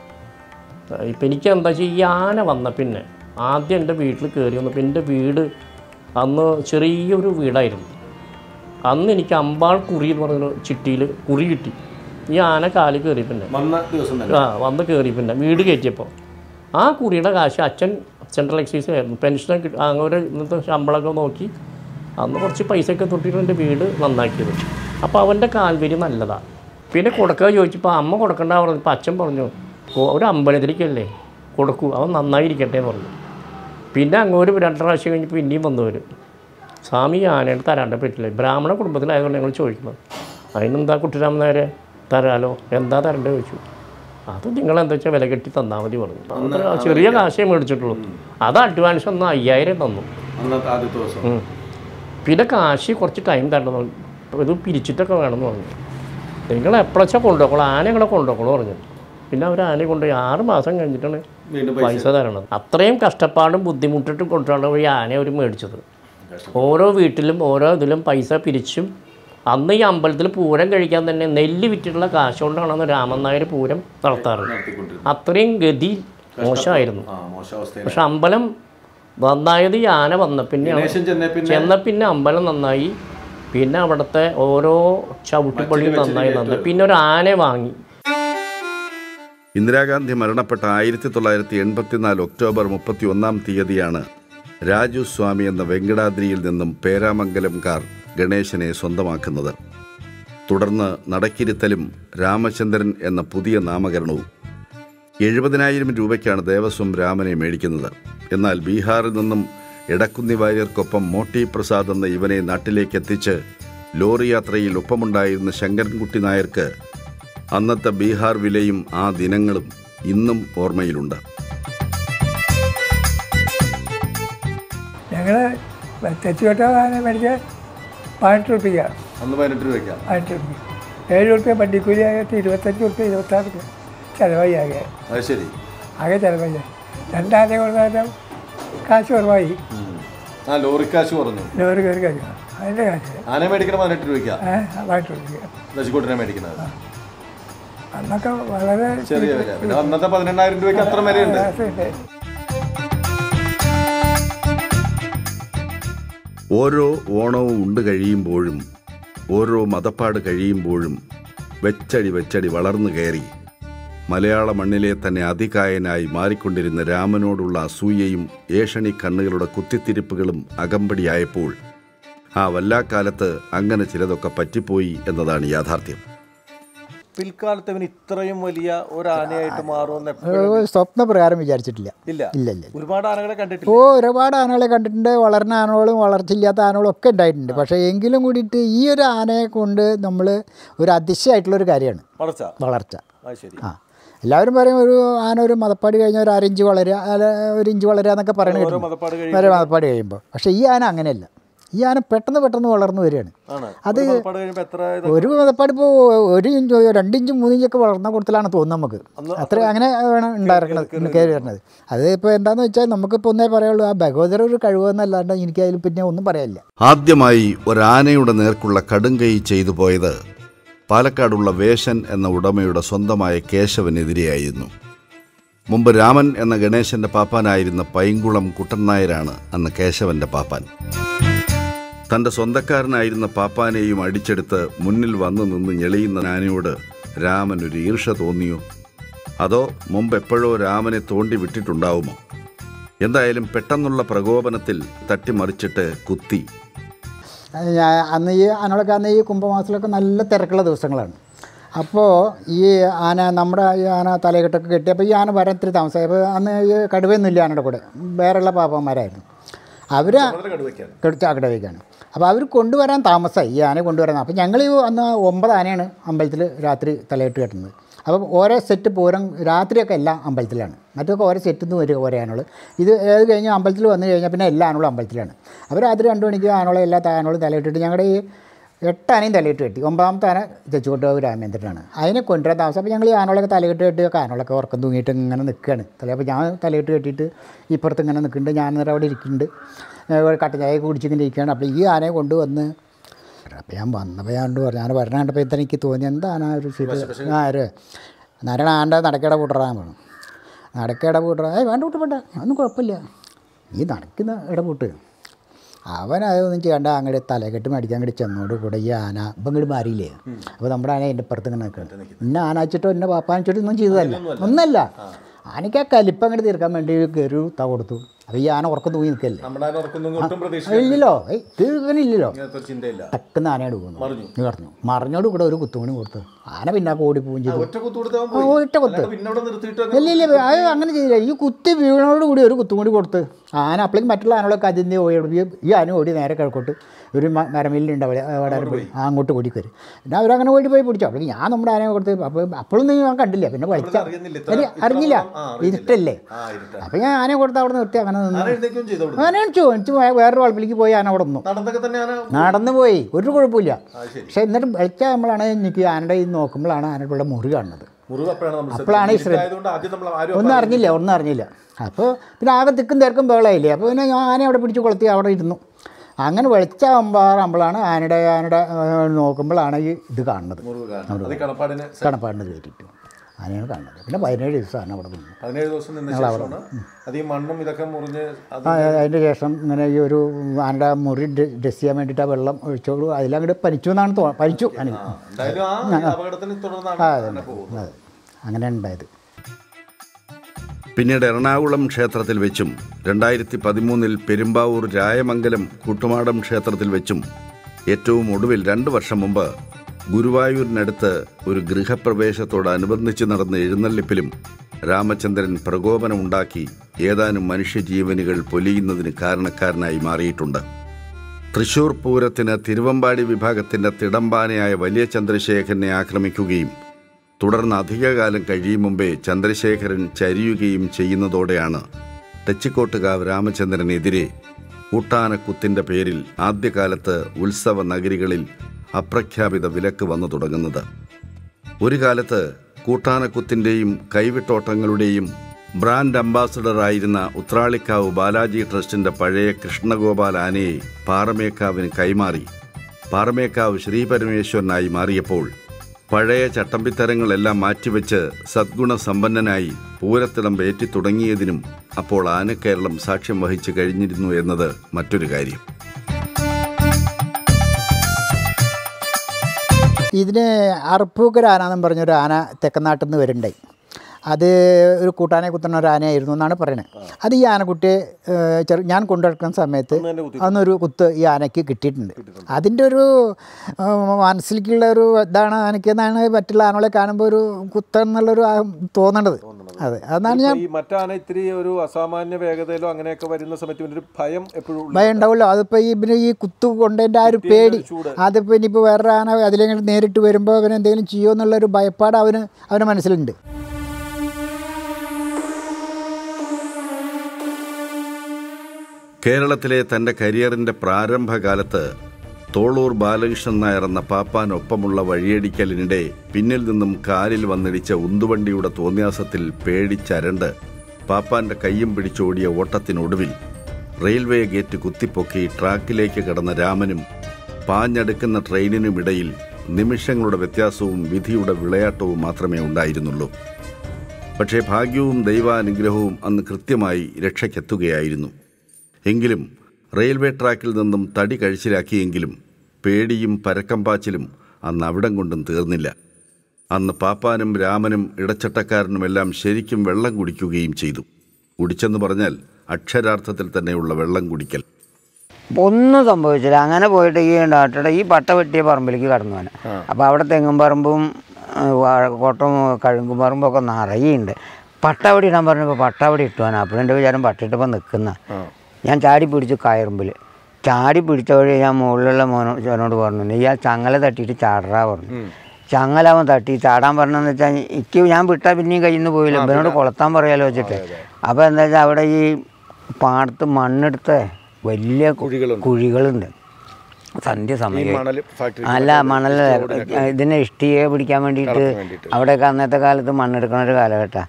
ഇപ്പം എനിക്ക് എന്താ വെച്ചാൽ ഈ ആന വന്ന പിന്നെ ആദ്യം എൻ്റെ വീട്ടിൽ കയറി വന്നപ്പോൾ എൻ്റെ വീട് അന്ന് ചെറിയൊരു വീടായിരുന്നു അന്ന് എനിക്ക് അമ്പാൾ കുറി എന്ന് പറഞ്ഞൊരു ചിട്ടിയിൽ കുറി കിട്ടി ഈ ആന കാല് കയറി പിന്നെ വന്ന ദിവസം തന്നെ ആ വന്ന് കയറി പിന്നെ വീട് കയറ്റിയപ്പോൾ ആ കുറിയുടെ കാശ് അച്ഛൻ സെൻട്രൽ എക്സൈസ് ആയിരുന്നു പെൻഷൻ കിട്ടി അങ്ങനെ ഇന്നത്തെ ശമ്പളമൊക്കെ നോക്കി അന്ന് കുറച്ച് പൈസയൊക്കെ തൊട്ടിട്ട് എൻ്റെ വീട് നന്നാക്കിയത് അപ്പോൾ അവൻ്റെ കാൽവരി നല്ലതാണ് പിന്നെ കൊടുക്കുക ചോദിച്ചപ്പോൾ അമ്മ കൊടുക്കണ്ട പറഞ്ഞപ്പോൾ അച്ഛൻ പറഞ്ഞു "ഓ, ഒരു അമ്പലത്തിലേക്കല്ലേ കൊടുക്കൂ അവൻ നന്നായിരിക്കട്ടെ എന്ന് പറഞ്ഞു പിന്നെ അങ്ങോട്ട് രണ്ട് പ്രാവശ്യം കഴിഞ്ഞ് പിന്നെയും വന്നവർ സ്വാമി ആനയുടെ തരാണ്ട് പറ്റില്ല ബ്രാഹ്മണ കുടുംബത്തിലായതുകൊണ്ട് ഞങ്ങൾ ചോദിക്കുന്നത് അതിനെന്താ കുട്ടിരാമൻ നേരെ തരാലോ എന്താ തരേണ്ടത് ചോദിച്ചു അത് നിങ്ങൾ എന്താ വെച്ചാൽ വില കെട്ടി തന്നാൽ മതി പറഞ്ഞു അത്ര ചെറിയ കാശേ മേടിച്ചിട്ടുള്ളൂ അത് അഡ്വാൻസ് ഒന്ന് അയ്യായിരം തന്നു അന്നത്തെ ആദ്യത്തെ ദിവസം ഉം. പിന്നെ കാശ് കുറച്ച് ടൈം തരണം ഇത് പിരിച്ചിട്ടൊക്കെ വേണമെന്ന് പറഞ്ഞു നിങ്ങൾ എപ്പോഴാച്ചാൽ കൊണ്ടുപോക്കോളൂ ആനകളെ കൊണ്ടുപോക്കോളൂ പറഞ്ഞു പിന്നെ അവർ ആനയെ കൊണ്ടുപോയി ആറ് മാസം കഴിഞ്ഞിട്ടാണ് വീണ്ടും പൈസ തരണത് അത്രയും കഷ്ടപ്പാടും ബുദ്ധിമുട്ടിട്ടും കൊണ്ടാണ് ഈ ആനയെ അവർ മേടിച്ചത് ഓരോ വീട്ടിലും ഓരോ ഇതിലും പൈസ പിരിച്ചും അന്ന് ഈ അമ്പലത്തിൽ പൂരം കഴിക്കാൻ തന്നെ നെല്ല് വിറ്റിട്ടുള്ള കാശ് കൊണ്ടാണ് അന്ന് രാമൻ നായർ പൂരം നടത്താറ് അത്രയും ഗതി മോശമായിരുന്നു ആ മോശം അവസ്ഥയിൽ പക്ഷെ അമ്പലം നന്നായത് ഈ ആന വന്ന പിന്നെയാണ് ഗണേശൻ ചെന്നേ പിന്നെ ചെന്ന പിന്നെ അമ്പലം നന്നായി പിന്നെ അവിടുത്തെ ഓരോ ചവിട്ടുപള്ളിയും നന്നായി നന്നായി പിന്നെ ഒരു ആനയെ വാങ്ങി ഇന്ദിരാഗാന്ധി മരണപ്പെട്ട ആയിരത്തി തൊള്ളായിരത്തി എൺപത്തിനാല് ഒക്ടോബർ മുപ്പത്തി ഒന്നാം തീയതിയാണ് രാജു സ്വാമി എന്ന വെങ്കടാദ്രിയിൽ നിന്നും പേരാമംഗലംകാർ ഗണേശനെ സ്വന്തമാക്കുന്നത് തുടർന്ന് നടക്കിരുത്തലും രാമചന്ദ്രൻ എന്ന പുതിയ നാമകരണവും എഴുപതിനായിരം രൂപയ്ക്കാണ് ദേവസ്വം രാമനെ മേടിക്കുന്നത് എന്നാൽ ബീഹാറിൽ നിന്നും എടക്കുന്നി വാര്യർക്കൊപ്പം മോട്ടി പ്രസാദ് എന്ന ഇവനെ നാട്ടിലേക്ക് എത്തിച്ച് ലോറി യാത്രയിൽ ഒപ്പമുണ്ടായിരുന്ന ശങ്കരൻകുട്ടി നായർക്ക് അന്നത്തെ ബീഹാർ വിലയും ആ ദിനങ്ങളും ഇന്നും ഓർമ്മയിലുണ്ട് ഞങ്ങൾ തെച്ചുകെട്ട ആന മേടിച്ച് പതിനെട്ട് റുപ്യ അന്ന് പതിനെട്ട് രൂപയ്ക്കാണ് പതിനെട്ട് റുപ്യ ഏഴ് റുപ്യ വണ്ടിക്കൂലി ആകത്ത് ഇരുപത്തഞ്ച് റുപ്യ ഇരുപത്താറ് റുപ്യ ചിലവായി ആകെ അത് ശരി ആകെ ചിലവായി രണ്ടാനെ കൊടുത്താൽ കാശ് കുറവായി ആ ലോറിക്കാശ് കുറഞ്ഞു ലോറി കയറി കഴിക്കണം അതിൻ്റെ കാശ് ആന മേടിക്കണ പതിനെട്ട് രൂപയ്ക്കാ ഏഹ് പതിനെട്ട് റുപ്യ ദശക്കൂട്ടിനെ മേടിക്കുന്നത് അന്നൊക്കെ വളരെ ചെറിയ വില പിന്നെ അന്നത്തെ പതിനെണ്ണായിരം രൂപയ്ക്ക് അത്ര വിലയുണ്ട് രസമുണ്ട് ഓരോ ഓണവും ഉണ്ട് കഴിയുമ്പോഴും ഓരോ മതപ്പാട് കഴിയുമ്പോഴും വെച്ചടി വെച്ചടി വളർന്നു കയറി മലയാള മണ്ണിലെ തന്നെ അതികായനായി മാറിക്കൊണ്ടിരുന്ന രാമനോടുള്ള അസൂയയും ഏഷണി കണ്ണുകളുടെ കുത്തിത്തിരിപ്പുകളും അകമ്പടിയായപ്പോൾ ആ വല്ലാക്കാലത്ത് അങ്ങനെ ചിലതൊക്കെ പറ്റിപ്പോയി എന്നതാണ് യാഥാർത്ഥ്യം പിൽക്കാലത്ത് ഇവന് ഇത്രയും വലിയ ഒരു ആനയായിട്ട് മാറുമെന്ന് ഒരു സ്വപ്നപ്രകാരം വിചാരിച്ചിട്ടില്ല ഇല്ല ഇല്ല ഇല്ല ഒരുപാട് ആനകളെ കണ്ടിട്ടില്ല ഓ ഒരുപാട് ആനകളെ കണ്ടിട്ടുണ്ട് വളർന്ന ആനകളും വളർച്ചയില്ലാത്ത ആനകളും ഒക്കെ ഉണ്ടായിട്ടുണ്ട് പക്ഷേ എങ്കിലും കൂടിയിട്ട് ഈ ഒരു ആനയെ കൊണ്ട് നമ്മൾ ഒരു അതിശയമായിട്ടുള്ളൊരു കാര്യമാണ് വളർച്ച വളർച്ച അത് ശരി ആ എല്ലാവരും പറയും ഒരു ആന ഒരു മതപ്പാടി കഴിഞ്ഞാൽ ഒരു അരഞ്ച് വളരുക അല്ല ഒരു ഇഞ്ച് വളരുക എന്നൊക്കെ പറയണ കേട്ടിട്ടുണ്ട്. മതപ്പാട് ഒരു മതപ്പാടി കഴിയുമ്പോൾ പക്ഷേ ഈ ആന അങ്ങനെയല്ല ഈ ആന പെട്ടെന്ന് പെട്ടെന്ന് വളർന്നു വരികയാണ് ആണ് അത് ഒരു മതപ്പാട് കഴിയുമ്പോ എത്ര ഇത് ഒരു മതപ്പാട് ഇപ്പോൾ ഒരു ഇഞ്ച് രണ്ട് ഇഞ്ചും മൂന്ന് ഇഞ്ചൊക്കെ വളർന്ന കൊടുത്തലാണ് തോന്നുന്നത് നമുക്ക് അത്ര അങ്ങനെ വേണം ഉണ്ടായിരുന്നത് കയറി വരുന്നത് അത് ഇപ്പോൾ എന്താണെന്ന് വെച്ചാൽ നമുക്കിപ്പോൾ ഒന്നേ പറയുള്ളൂ ആ ഭഗവതര ഒരു കഴിവെന്നല്ലാണ്ട് എനിക്ക് അതിൽ പിന്നെ ഒന്നും പറയാനില്ല ആദ്യമായി ഒരാനയുടെ നേർക്കുള്ള കടുങ്കൈ ചെയ്തു പോയത് പാലക്കാടുള്ള വേശൻ എന്ന ഉടമയുടെ സ്വന്തമായ കേശവനെതിരെയായിരുന്നു മുമ്പ് രാമൻ എന്ന ഗണേശന്റെ പാപ്പാനായിരുന്ന പൈങ്കുളം കുട്ടൻ നായരാണ് അന്ന് കേശവന്റെ പാപ്പാൻ തന്റെ സ്വന്തക്കാരനായിരുന്ന പാപ്പാനെയും അടിച്ചെടുത്ത് മുന്നിൽ വന്നു നിന്ന് ഞെളിയുന്ന ആനയോട് രാമൻ ഒരു ഈർഷ തോന്നിയോ അതോ മുമ്പ് എപ്പോഴോ രാമനെ തോണ്ടി വിട്ടിട്ടുണ്ടാവുമോ എന്തായാലും പെട്ടെന്നുള്ള പ്രകോപനത്തിൽ തട്ടിമറിച്ചിട്ട് കുത്തി ഞാൻ അന്ന് ഈ ആനകളൊക്കെ അന്ന് ഈ കുംഭമാസത്തിലൊക്കെ നല്ല തിരക്കുള്ള ദിവസങ്ങളാണ് അപ്പോൾ ഈ ആന നമ്മുടെ ഈ ആന തലകെട്ടൊക്കെ കെട്ടി അപ്പോൾ ഈ ആന വരാൻ ഇത്തിരി താമസമായി അപ്പോൾ അന്ന് ഈ കടുവയൊന്നുമില്ല ആനയുടെ കൂടെ വേറെയുള്ള പാപ്പന്മാരായിരുന്നു അവർ ചാക്കട വയ്ക്കാണ് അപ്പോൾ അവർ കൊണ്ടുവരാൻ താമസമായി ഈ ആന കൊണ്ടുവരാൻ അപ്പോൾ ഞങ്ങൾ ഈ അന്ന് ഒമ്പത് ആനയാണ് അമ്പലത്തിൽ രാത്രി തലയിട്ട് കെട്ടുന്നത് അപ്പം ഓരോ സെറ്റ് പൂരം രാത്രിയൊക്കെ എല്ലാം അമ്പലത്തിലാണ് മറ്റൊക്കെ ഓരോ സെറ്റിൽ നിന്ന് വരിക ഓരോ ആനകൾ ഇത് ഏത് കഴിഞ്ഞ് അമ്പലത്തിൽ വന്നു കഴിഞ്ഞാൽ പിന്നെ എല്ലാ ആനകളും അമ്പലത്തിലാണ് അപ്പോൾ രാത്രി രണ്ട് മണിക്ക് ആനകളും എല്ലാ ആനകളും തലയിട്ടിട്ട് ഞങ്ങളുടെ ഈ എട്ട് ആനയും തലയിട്ട് കെട്ടി ഒമ്പതാമത്തെ ആന തെച്ചുകൊണ്ടുപോകും രാമേന്ദ്രനാണ് അതിനെ കൊണ്ടുവരാൻ താമസം അപ്പോൾ ഞങ്ങൾ ഈ ആനകളൊക്കെ തലയിട്ട് കെട്ടി ആനകളൊക്കെ ഉറക്കം തൂങ്ങിയിട്ട് ഇങ്ങനെ നിൽക്കുകയാണ് തല അപ്പോൾ ഞാൻ തലയിട്ട് കെട്ടിയിട്ട് ഇപ്പുറത്ത് ഇങ്ങനെ നിൽക്കുന്നുണ്ട് ഞാൻ നേരം അവിടെ ഇരിക്കുന്നുണ്ട് ഏഹ് കട്ടൻ ചായ കുടിച്ചിങ്ങനെ ഇരിക്കുകയാണ് അപ്പോൾ ഈ ആനയെ കൊണ്ടുവന്ന് അപ്പോൾ ഞാൻ വന്നപ്പോൾ ഞാൻ കണ്ടു പറഞ്ഞു ഞാൻ പറഞ്ഞ കണ്ടപ്പോൾ എന്താ എനിക്ക് തോന്നി എന്താണ് ആ ഒരു ശരി ആ ഒരു നാരായണ ആൻ്റെ നടക്കയുടെ കൂട്ടറാൻ പറഞ്ഞു നടക്കയുടെ കൂട്ടറ ഏയ് വേണ്ട കൂട്ട് വേണ്ട ഒന്നും കുഴപ്പമില്ല ഈ നടക്കുന്ന ഇടപൂട്ട് അവൻ അതൊന്നും ചെയ്യണ്ട അങ്ങോട്ട് തലകെട്ട് മേടിക്കാൻ അങ്ങോട്ട് ചെന്നോട് കൂടെ ഈ ആന ഇപ്പം ഇങ്ങോട്ട് മാറിയില്ലേ അപ്പോൾ നമ്മുടെ ആന എൻ്റെ പുറത്ത് ഇങ്ങനെ നിൽക്കണം എന്നെ ആന വെച്ചിട്ടോ എന്നെ പാപ്പാനിച്ചിട്ടോ ഒന്നും ചെയ്തതല്ല ഒന്നല്ല ആനയ്ക്ക് ആ കലിപ്പ് അങ്ങോട്ട് തീർക്കാൻ വേണ്ടി കയറി ത കൊടുത്തു അപ്പോൾ ഈ ആന ഉറക്കം തൂങ്ങി നിൽക്കല്ലേ നമ്മുടെ ആന ഉറക്കൊന്നും ഒട്ടും പ്രതീക്ഷ ഇല്ലല്ലോ ഏയ് തീർക്കാനില്ലല്ലോ ഇങ്ങനത്തെ ഒരു ചിന്തയില്ല ടക്കുന്ന ആനയോട് പോകുന്നു പറഞ്ഞു മറിഞ്ഞോട് കൂടെ ഒരു കുത്തുമണി കൊടുത്തു ആന പിന്നെ ഓടി പോവുകയും ചെയ്തു ഒറ്റ കുത്തു കൊടുത്താൽ ആ, ഒറ്റ കുത്ത് പിന്നെ അവിടെ നിർത്തിയിട്ട് ഇല്ല ഇല്ല അത് അങ്ങനെ ചെയ്തില്ല ഈ കുത്തി വീണോട് കൂടി ഒരു കുത്തും കൂടി കൊടുത്ത് ആന അപ്പോഴേക്കും മറ്റുള്ള ആനകളൊക്കെ അതിൻ്റെ ഓടി ഈ ആന ഓടി നേരെ കിഴക്കോട്ട് ഒരു മ- മരമില്ലുണ്ട് അവിടെ അവിടെ പോയി ആ അങ്ങോട്ട് ഓടി കയറി പിന്നെ അവരങ്ങനെ ഓടി പോയി പിടിച്ചു അപ്പോഴേക്കും ഞാൻ നമ്മുടെ ആനയെ കൊടുത്ത് അപ്പോൾ അപ്പോഴൊന്നും ഞാൻ കണ്ടില്ല പിന്നെ വലിച്ച അറിയുന്നില്ല, ഇത്ര- ഇല്ല, അറിഞ്ഞില്ല ആ, അറിയുന്നില്ല. ഇരുട്ടല്ലേ ആ ഇരുട്ടാ അപ്പോൾ ഞാൻ ആനയെ കൊടുത്ത് അവിടെ നിർത്തി അങ്ങനെ നിന്ന് ആന എഴുന്നേക്കും ചെയ്തു അവിടെ ആന അടിച്ചു എനിക്ക് വേറൊരു വളപ്പിലേക്ക് പോയി ആന അവിടെ നിന്നു നടന്നൊക്കെ തന്നെ ആന നടന്നു പോയി ഒരു കുഴപ്പമില്ല ആ, ശരി. പക്ഷെ എന്നിട്ട് വെച്ചാകുമ്പോഴാണ് എനിക്ക് ആനയുടെ ഈ നോക്കുമ്പോഴാണ് ആനയുടെ മുറി കാണുന്നത് മുറിവ് അപ്പോഴാണ് നമ്മൾ അപ്പോഴാണ് ഈ ശ്രദ്ധ- ആയതുകൊണ്ട് ആദ്യം നമ്മൾ ആരും ഒന്നും അറിഞ്ഞില്ല ഒന്നും അറിഞ്ഞില്ല അപ്പോൾ പിന്നെ ആകെ തിക്കും തിരക്കും ബഹളമായില്ലേ അപ്പോൾ പിന്നെ ഞാൻ ആനയെ അവിടെ പിടിച്ച് കൊളുത്തി അവിടെ ഇരുന്നു അങ്ങനെ വെളിച്ചാകുമ്പോഴാണ് ആനയുടെ ആനയുടെ ആ, നോക്കുമ്പോഴാണ് ഈ ഇത് കാണുന്നത് മുറിവ് കാണും അത് ഈ കടപ്പാടിന് കണപ്പാടിന് കയറ്റിയിട്ട് ആനയാണ് കാണുന്നത് പിന്നെ പതിനേഴ് ദിവസം ആന അവിടെ നിന്നു പതിനേഴ് ദിവസം നിന്ന ശേഷമാണ് അത് ഈ മണ്ണും ഇതൊക്കെ മുറിഞ്ഞ് അത് ആ, അതിൻ്റെ ശേഷം ഇങ്ങനെ ഈ ഒരു ആനയുടെ മുറി ഡ്രസ് ചെയ്യാൻ വേണ്ടിയിട്ട് ആ വെള്ളം ഒഴിച്ചോളൂ അതിലങ്ങോട്ട് പനിച്ചു എന്നാണ് തോ പനിച്ചു ആന എന്തായാലും ആ അപകടത്തിന് തുടർന്നാണ് ആന പോകുന്നത് അതെ അങ്ങനെ ഉണ്ടായത് പിന്നീട് എറണാകുളം ക്ഷേത്രത്തിൽ വെച്ചും രണ്ടായിരത്തി പതിമൂന്നിൽ പെരുമ്പാവൂർ രായമംഗലം കൂട്ടുമാടം ക്ഷേത്രത്തിൽ വെച്ചും ഏറ്റവും ഒടുവിൽ രണ്ട് വർഷം മുമ്പ് ഗുരുവായൂരിനടുത്ത് ഒരു ഗൃഹപ്രവേശത്തോടനുബന്ധിച്ച് നടന്ന എഴുന്നള്ളിപ്പിലും രാമചന്ദ്രൻ പ്രകോപനമുണ്ടാക്കി ഏതാനും മനുഷ്യജീവനുകൾ പൊലിയുന്നതിന് കാരണക്കാരനായി മാറിയിട്ടുണ്ട് തൃശൂർ പൂരത്തിന് തിരുവമ്പാടി വിഭാഗത്തിന്റെ തിടമ്പാനയായ വലിയ ചന്ദ്രശേഖരനെ ആക്രമിക്കുകയും തുടർന്ന് അധികകാലം കഴിയും മുമ്പേ ചന്ദ്രശേഖരൻ ചരിയുകയും ചെയ്യുന്നതോടെയാണ് തെച്ചിക്കോട്ടുകാവ് രാമചന്ദ്രനെതിരെ കൂട്ടാനക്കുത്തിന്റെ പേരിൽ ആദ്യകാലത്ത് ഉത്സവ നഗരികളിൽ അപ്രഖ്യാപിത വിലക്ക് വന്നു തുടങ്ങുന്നത് ഒരു കാലത്ത് കൂട്ടാനക്കുത്തിൻ്റെയും കൈവിട്ടോട്ടങ്ങളുടെയും ബ്രാൻഡ് അംബാസഡറായിരുന്ന ഉത്രാളിക്കാവ് ബാലാജി ട്രസ്റ്റിന്റെ പഴയ കൃഷ്ണഗോപാൽ ആനയെ പാറമേക്കാവിന് കൈമാറി പാറമേക്കാവ് ശ്രീപരമേശ്വരനായി മാറിയപ്പോൾ പഴയ ചട്ടമ്പിത്തരങ്ങളെല്ലാം മാറ്റിവെച്ച് സദ്ഗുണ സമ്പന്നനായി പൂരത്തിടം ഏറ്റി തുടങ്ങിയതിനും അപ്പോൾ ആനക്കേരളം സാക്ഷ്യം വഹിച്ചു കഴിഞ്ഞിരുന്നു എന്നത് മറ്റൊരു കാര്യം ഇതിന് അറുപ്പൂക്കര ആന എന്നും പറഞ്ഞൊരു ആന തെക്കനാട്ടിൽ നിന്ന് വരുന്നുണ്ടായി അത് ഒരു കൂട്ടാനെ കുത്തുന്ന ഒരു ആനയായിരുന്നു എന്നാണ് പറയുന്നത് അത് ഈ ആനക്കുട്ടിയെ ഏഹ്, ചെറു ഞാൻ കൊണ്ടുനടക്കുന്ന സമയത്ത് അന്നൊരു കുത്ത് ഈ ആനയ്ക്ക് കിട്ടിയിട്ടുണ്ട് അതിൻ്റെ ഒരു ഏഹ്, മനസ്സിലേക്കുള്ള ഒരു ഇതാണ് ആനയ്ക്കെന്നാണ് മറ്റുള്ള ആനകളെ കാണുമ്പോൾ ഒരു കുത്തെന്നുള്ളൊരു ആ തോന്നണത് അതെ അതാണ് ഞാൻ ഈ മറ്റാന ഇത്തിരി ഒരു അസാമാന്യ വേഗതയിലോ അങ്ങനെയൊക്കെ വരുന്ന സമയത്ത് ഇവനൊരു ഭയം എപ്പോഴും ഭയം ഉണ്ടാവുമല്ലോ അതിപ്പോൾ ഇവന് ഈ കുത്തു കൊണ്ടതിൻ്റെ ആ ഒരു പേടി അതിപ്പോൾ ഇനിയിപ്പോൾ വേറൊരു ആന അതിലെങ്കിലും നേരിട്ട് വരുമ്പോൾ അവൻ എന്തെങ്കിലും ചെയ്യുമോ എന്നുള്ളൊരു ഭയപ്പാട് അവന് അവൻ്റെ മനസ്സിലുണ്ട് കേരളത്തിലെ തന്റെ കരിയറിന്റെ പ്രാരംഭകാലത്ത് തോളൂർ ബാലകൃഷ്ണൻ നായർ എന്ന പാപ്പാനൊപ്പമുള്ള വഴിയടിക്കലിനിടെ പിന്നിൽ നിന്നും കാലിൽ വന്നിടിച്ച ഉന്തുവണ്ടിയുടെ തോന്യാസത്തിൽ പേടിച്ചരണ്ട് പാപ്പാന്റെ കയ്യും പിടിച്ചോടിയ ഓട്ടത്തിനൊടുവിൽ റെയിൽവേ ഗേറ്റ് കുത്തിപ്പൊക്കി ട്രാക്കിലേക്ക് കടന്ന രാമനും പാഞ്ഞടുക്കുന്ന ട്രെയിനിനുമിടയിൽ നിമിഷങ്ങളുടെ വ്യത്യാസവും വിധിയുടെ വിളയാട്ടവും മാത്രമേ ഉണ്ടായിരുന്നുള്ളൂ പക്ഷേ ഭാഗ്യവും ദൈവാനുഗ്രഹവും അന്ന് കൃത്യമായി രക്ഷയ്ക്കെത്തുകയായിരുന്നു എങ്കിലും റെയിൽവേ ട്രാക്കിൽ നിന്നും തടി കഴിച്ചിലാക്കിയെങ്കിലും പേടിയും പരക്കം പാച്ചിലും അന്ന് അവിടം കൊണ്ടും തീർന്നില്ല അന്ന് പാപ്പാനും രാമനും ഇടച്ചട്ടക്കാരനുമെല്ലാം ശരിക്കും വെള്ളം കുടിക്കുകയും ചെയ്തു കുടിച്ചെന്ന് പറഞ്ഞാൽ അക്ഷരാർത്ഥത്തിൽ തന്നെയുള്ള വെള്ളം കുടിക്കൽ ഒന്നും സംഭവിച്ചില്ല അങ്ങനെ പോയിട്ട് ഈ ഡോക്ടറുടെ ഈ പട്ട വെട്ടിയ പറമ്പിലേക്ക് കടന്നു പോകാൻ അപ്പോൾ അവിടെ തെങ്ങും പറമ്പും ആ, വാഴക്കോട്ടും കഴുങ്കും പറമ്പും ഒക്കെ നിറയുണ്ട് പട്ട അവിടെ ഇടാൻ പറഞ്ഞപ്പോൾ പട്ട അവിടെ ഇട്ടുവാൻ അപ്പോൾ എൻ്റെ വിചാരം പട്ട ഇട്ടപ്പോൾ നിൽക്കുന്ന ഞാൻ ചാടി പിടിച്ചു കയറുമ്പിൽ ചാടി പിടിച്ച വഴി ഞാൻ മുകളിലുള്ള മോനോ ചോനോട് പറഞ്ഞു നീ ആ ചങ്ങല തട്ടിയിട്ട് ചാടറാ പറഞ്ഞു ചങ്ങലാവൻ തട്ടി ചാടാൻ പറഞ്ഞതെന്ന് വെച്ചാൽ എനിക്ക് ഞാൻ വിട്ടാൽ പിന്നെയും കയ്യിൽ നിന്ന് പോയില്ല ഇവനോട് കൊളത്താൻ പറയാലോ വെച്ചിട്ട് അപ്പോൾ എന്താ വെച്ചാൽ അവിടെ ഈ പാടത്ത് മണ്ണെടുത്ത വലിയ കു- കുഴികളുണ്ട് സന്ധ്യ സമയം മണല് ഫാക്ടറി അല്ല മണൽ ഇതിനെ ഇഷ്ടിയെ പിടിക്കാൻ വേണ്ടിയിട്ട് അവിടെയൊക്കെ അന്നത്തെ കാലത്ത് മണ്ണെടുക്കണ ഒരു കാലഘട്ടമാണ്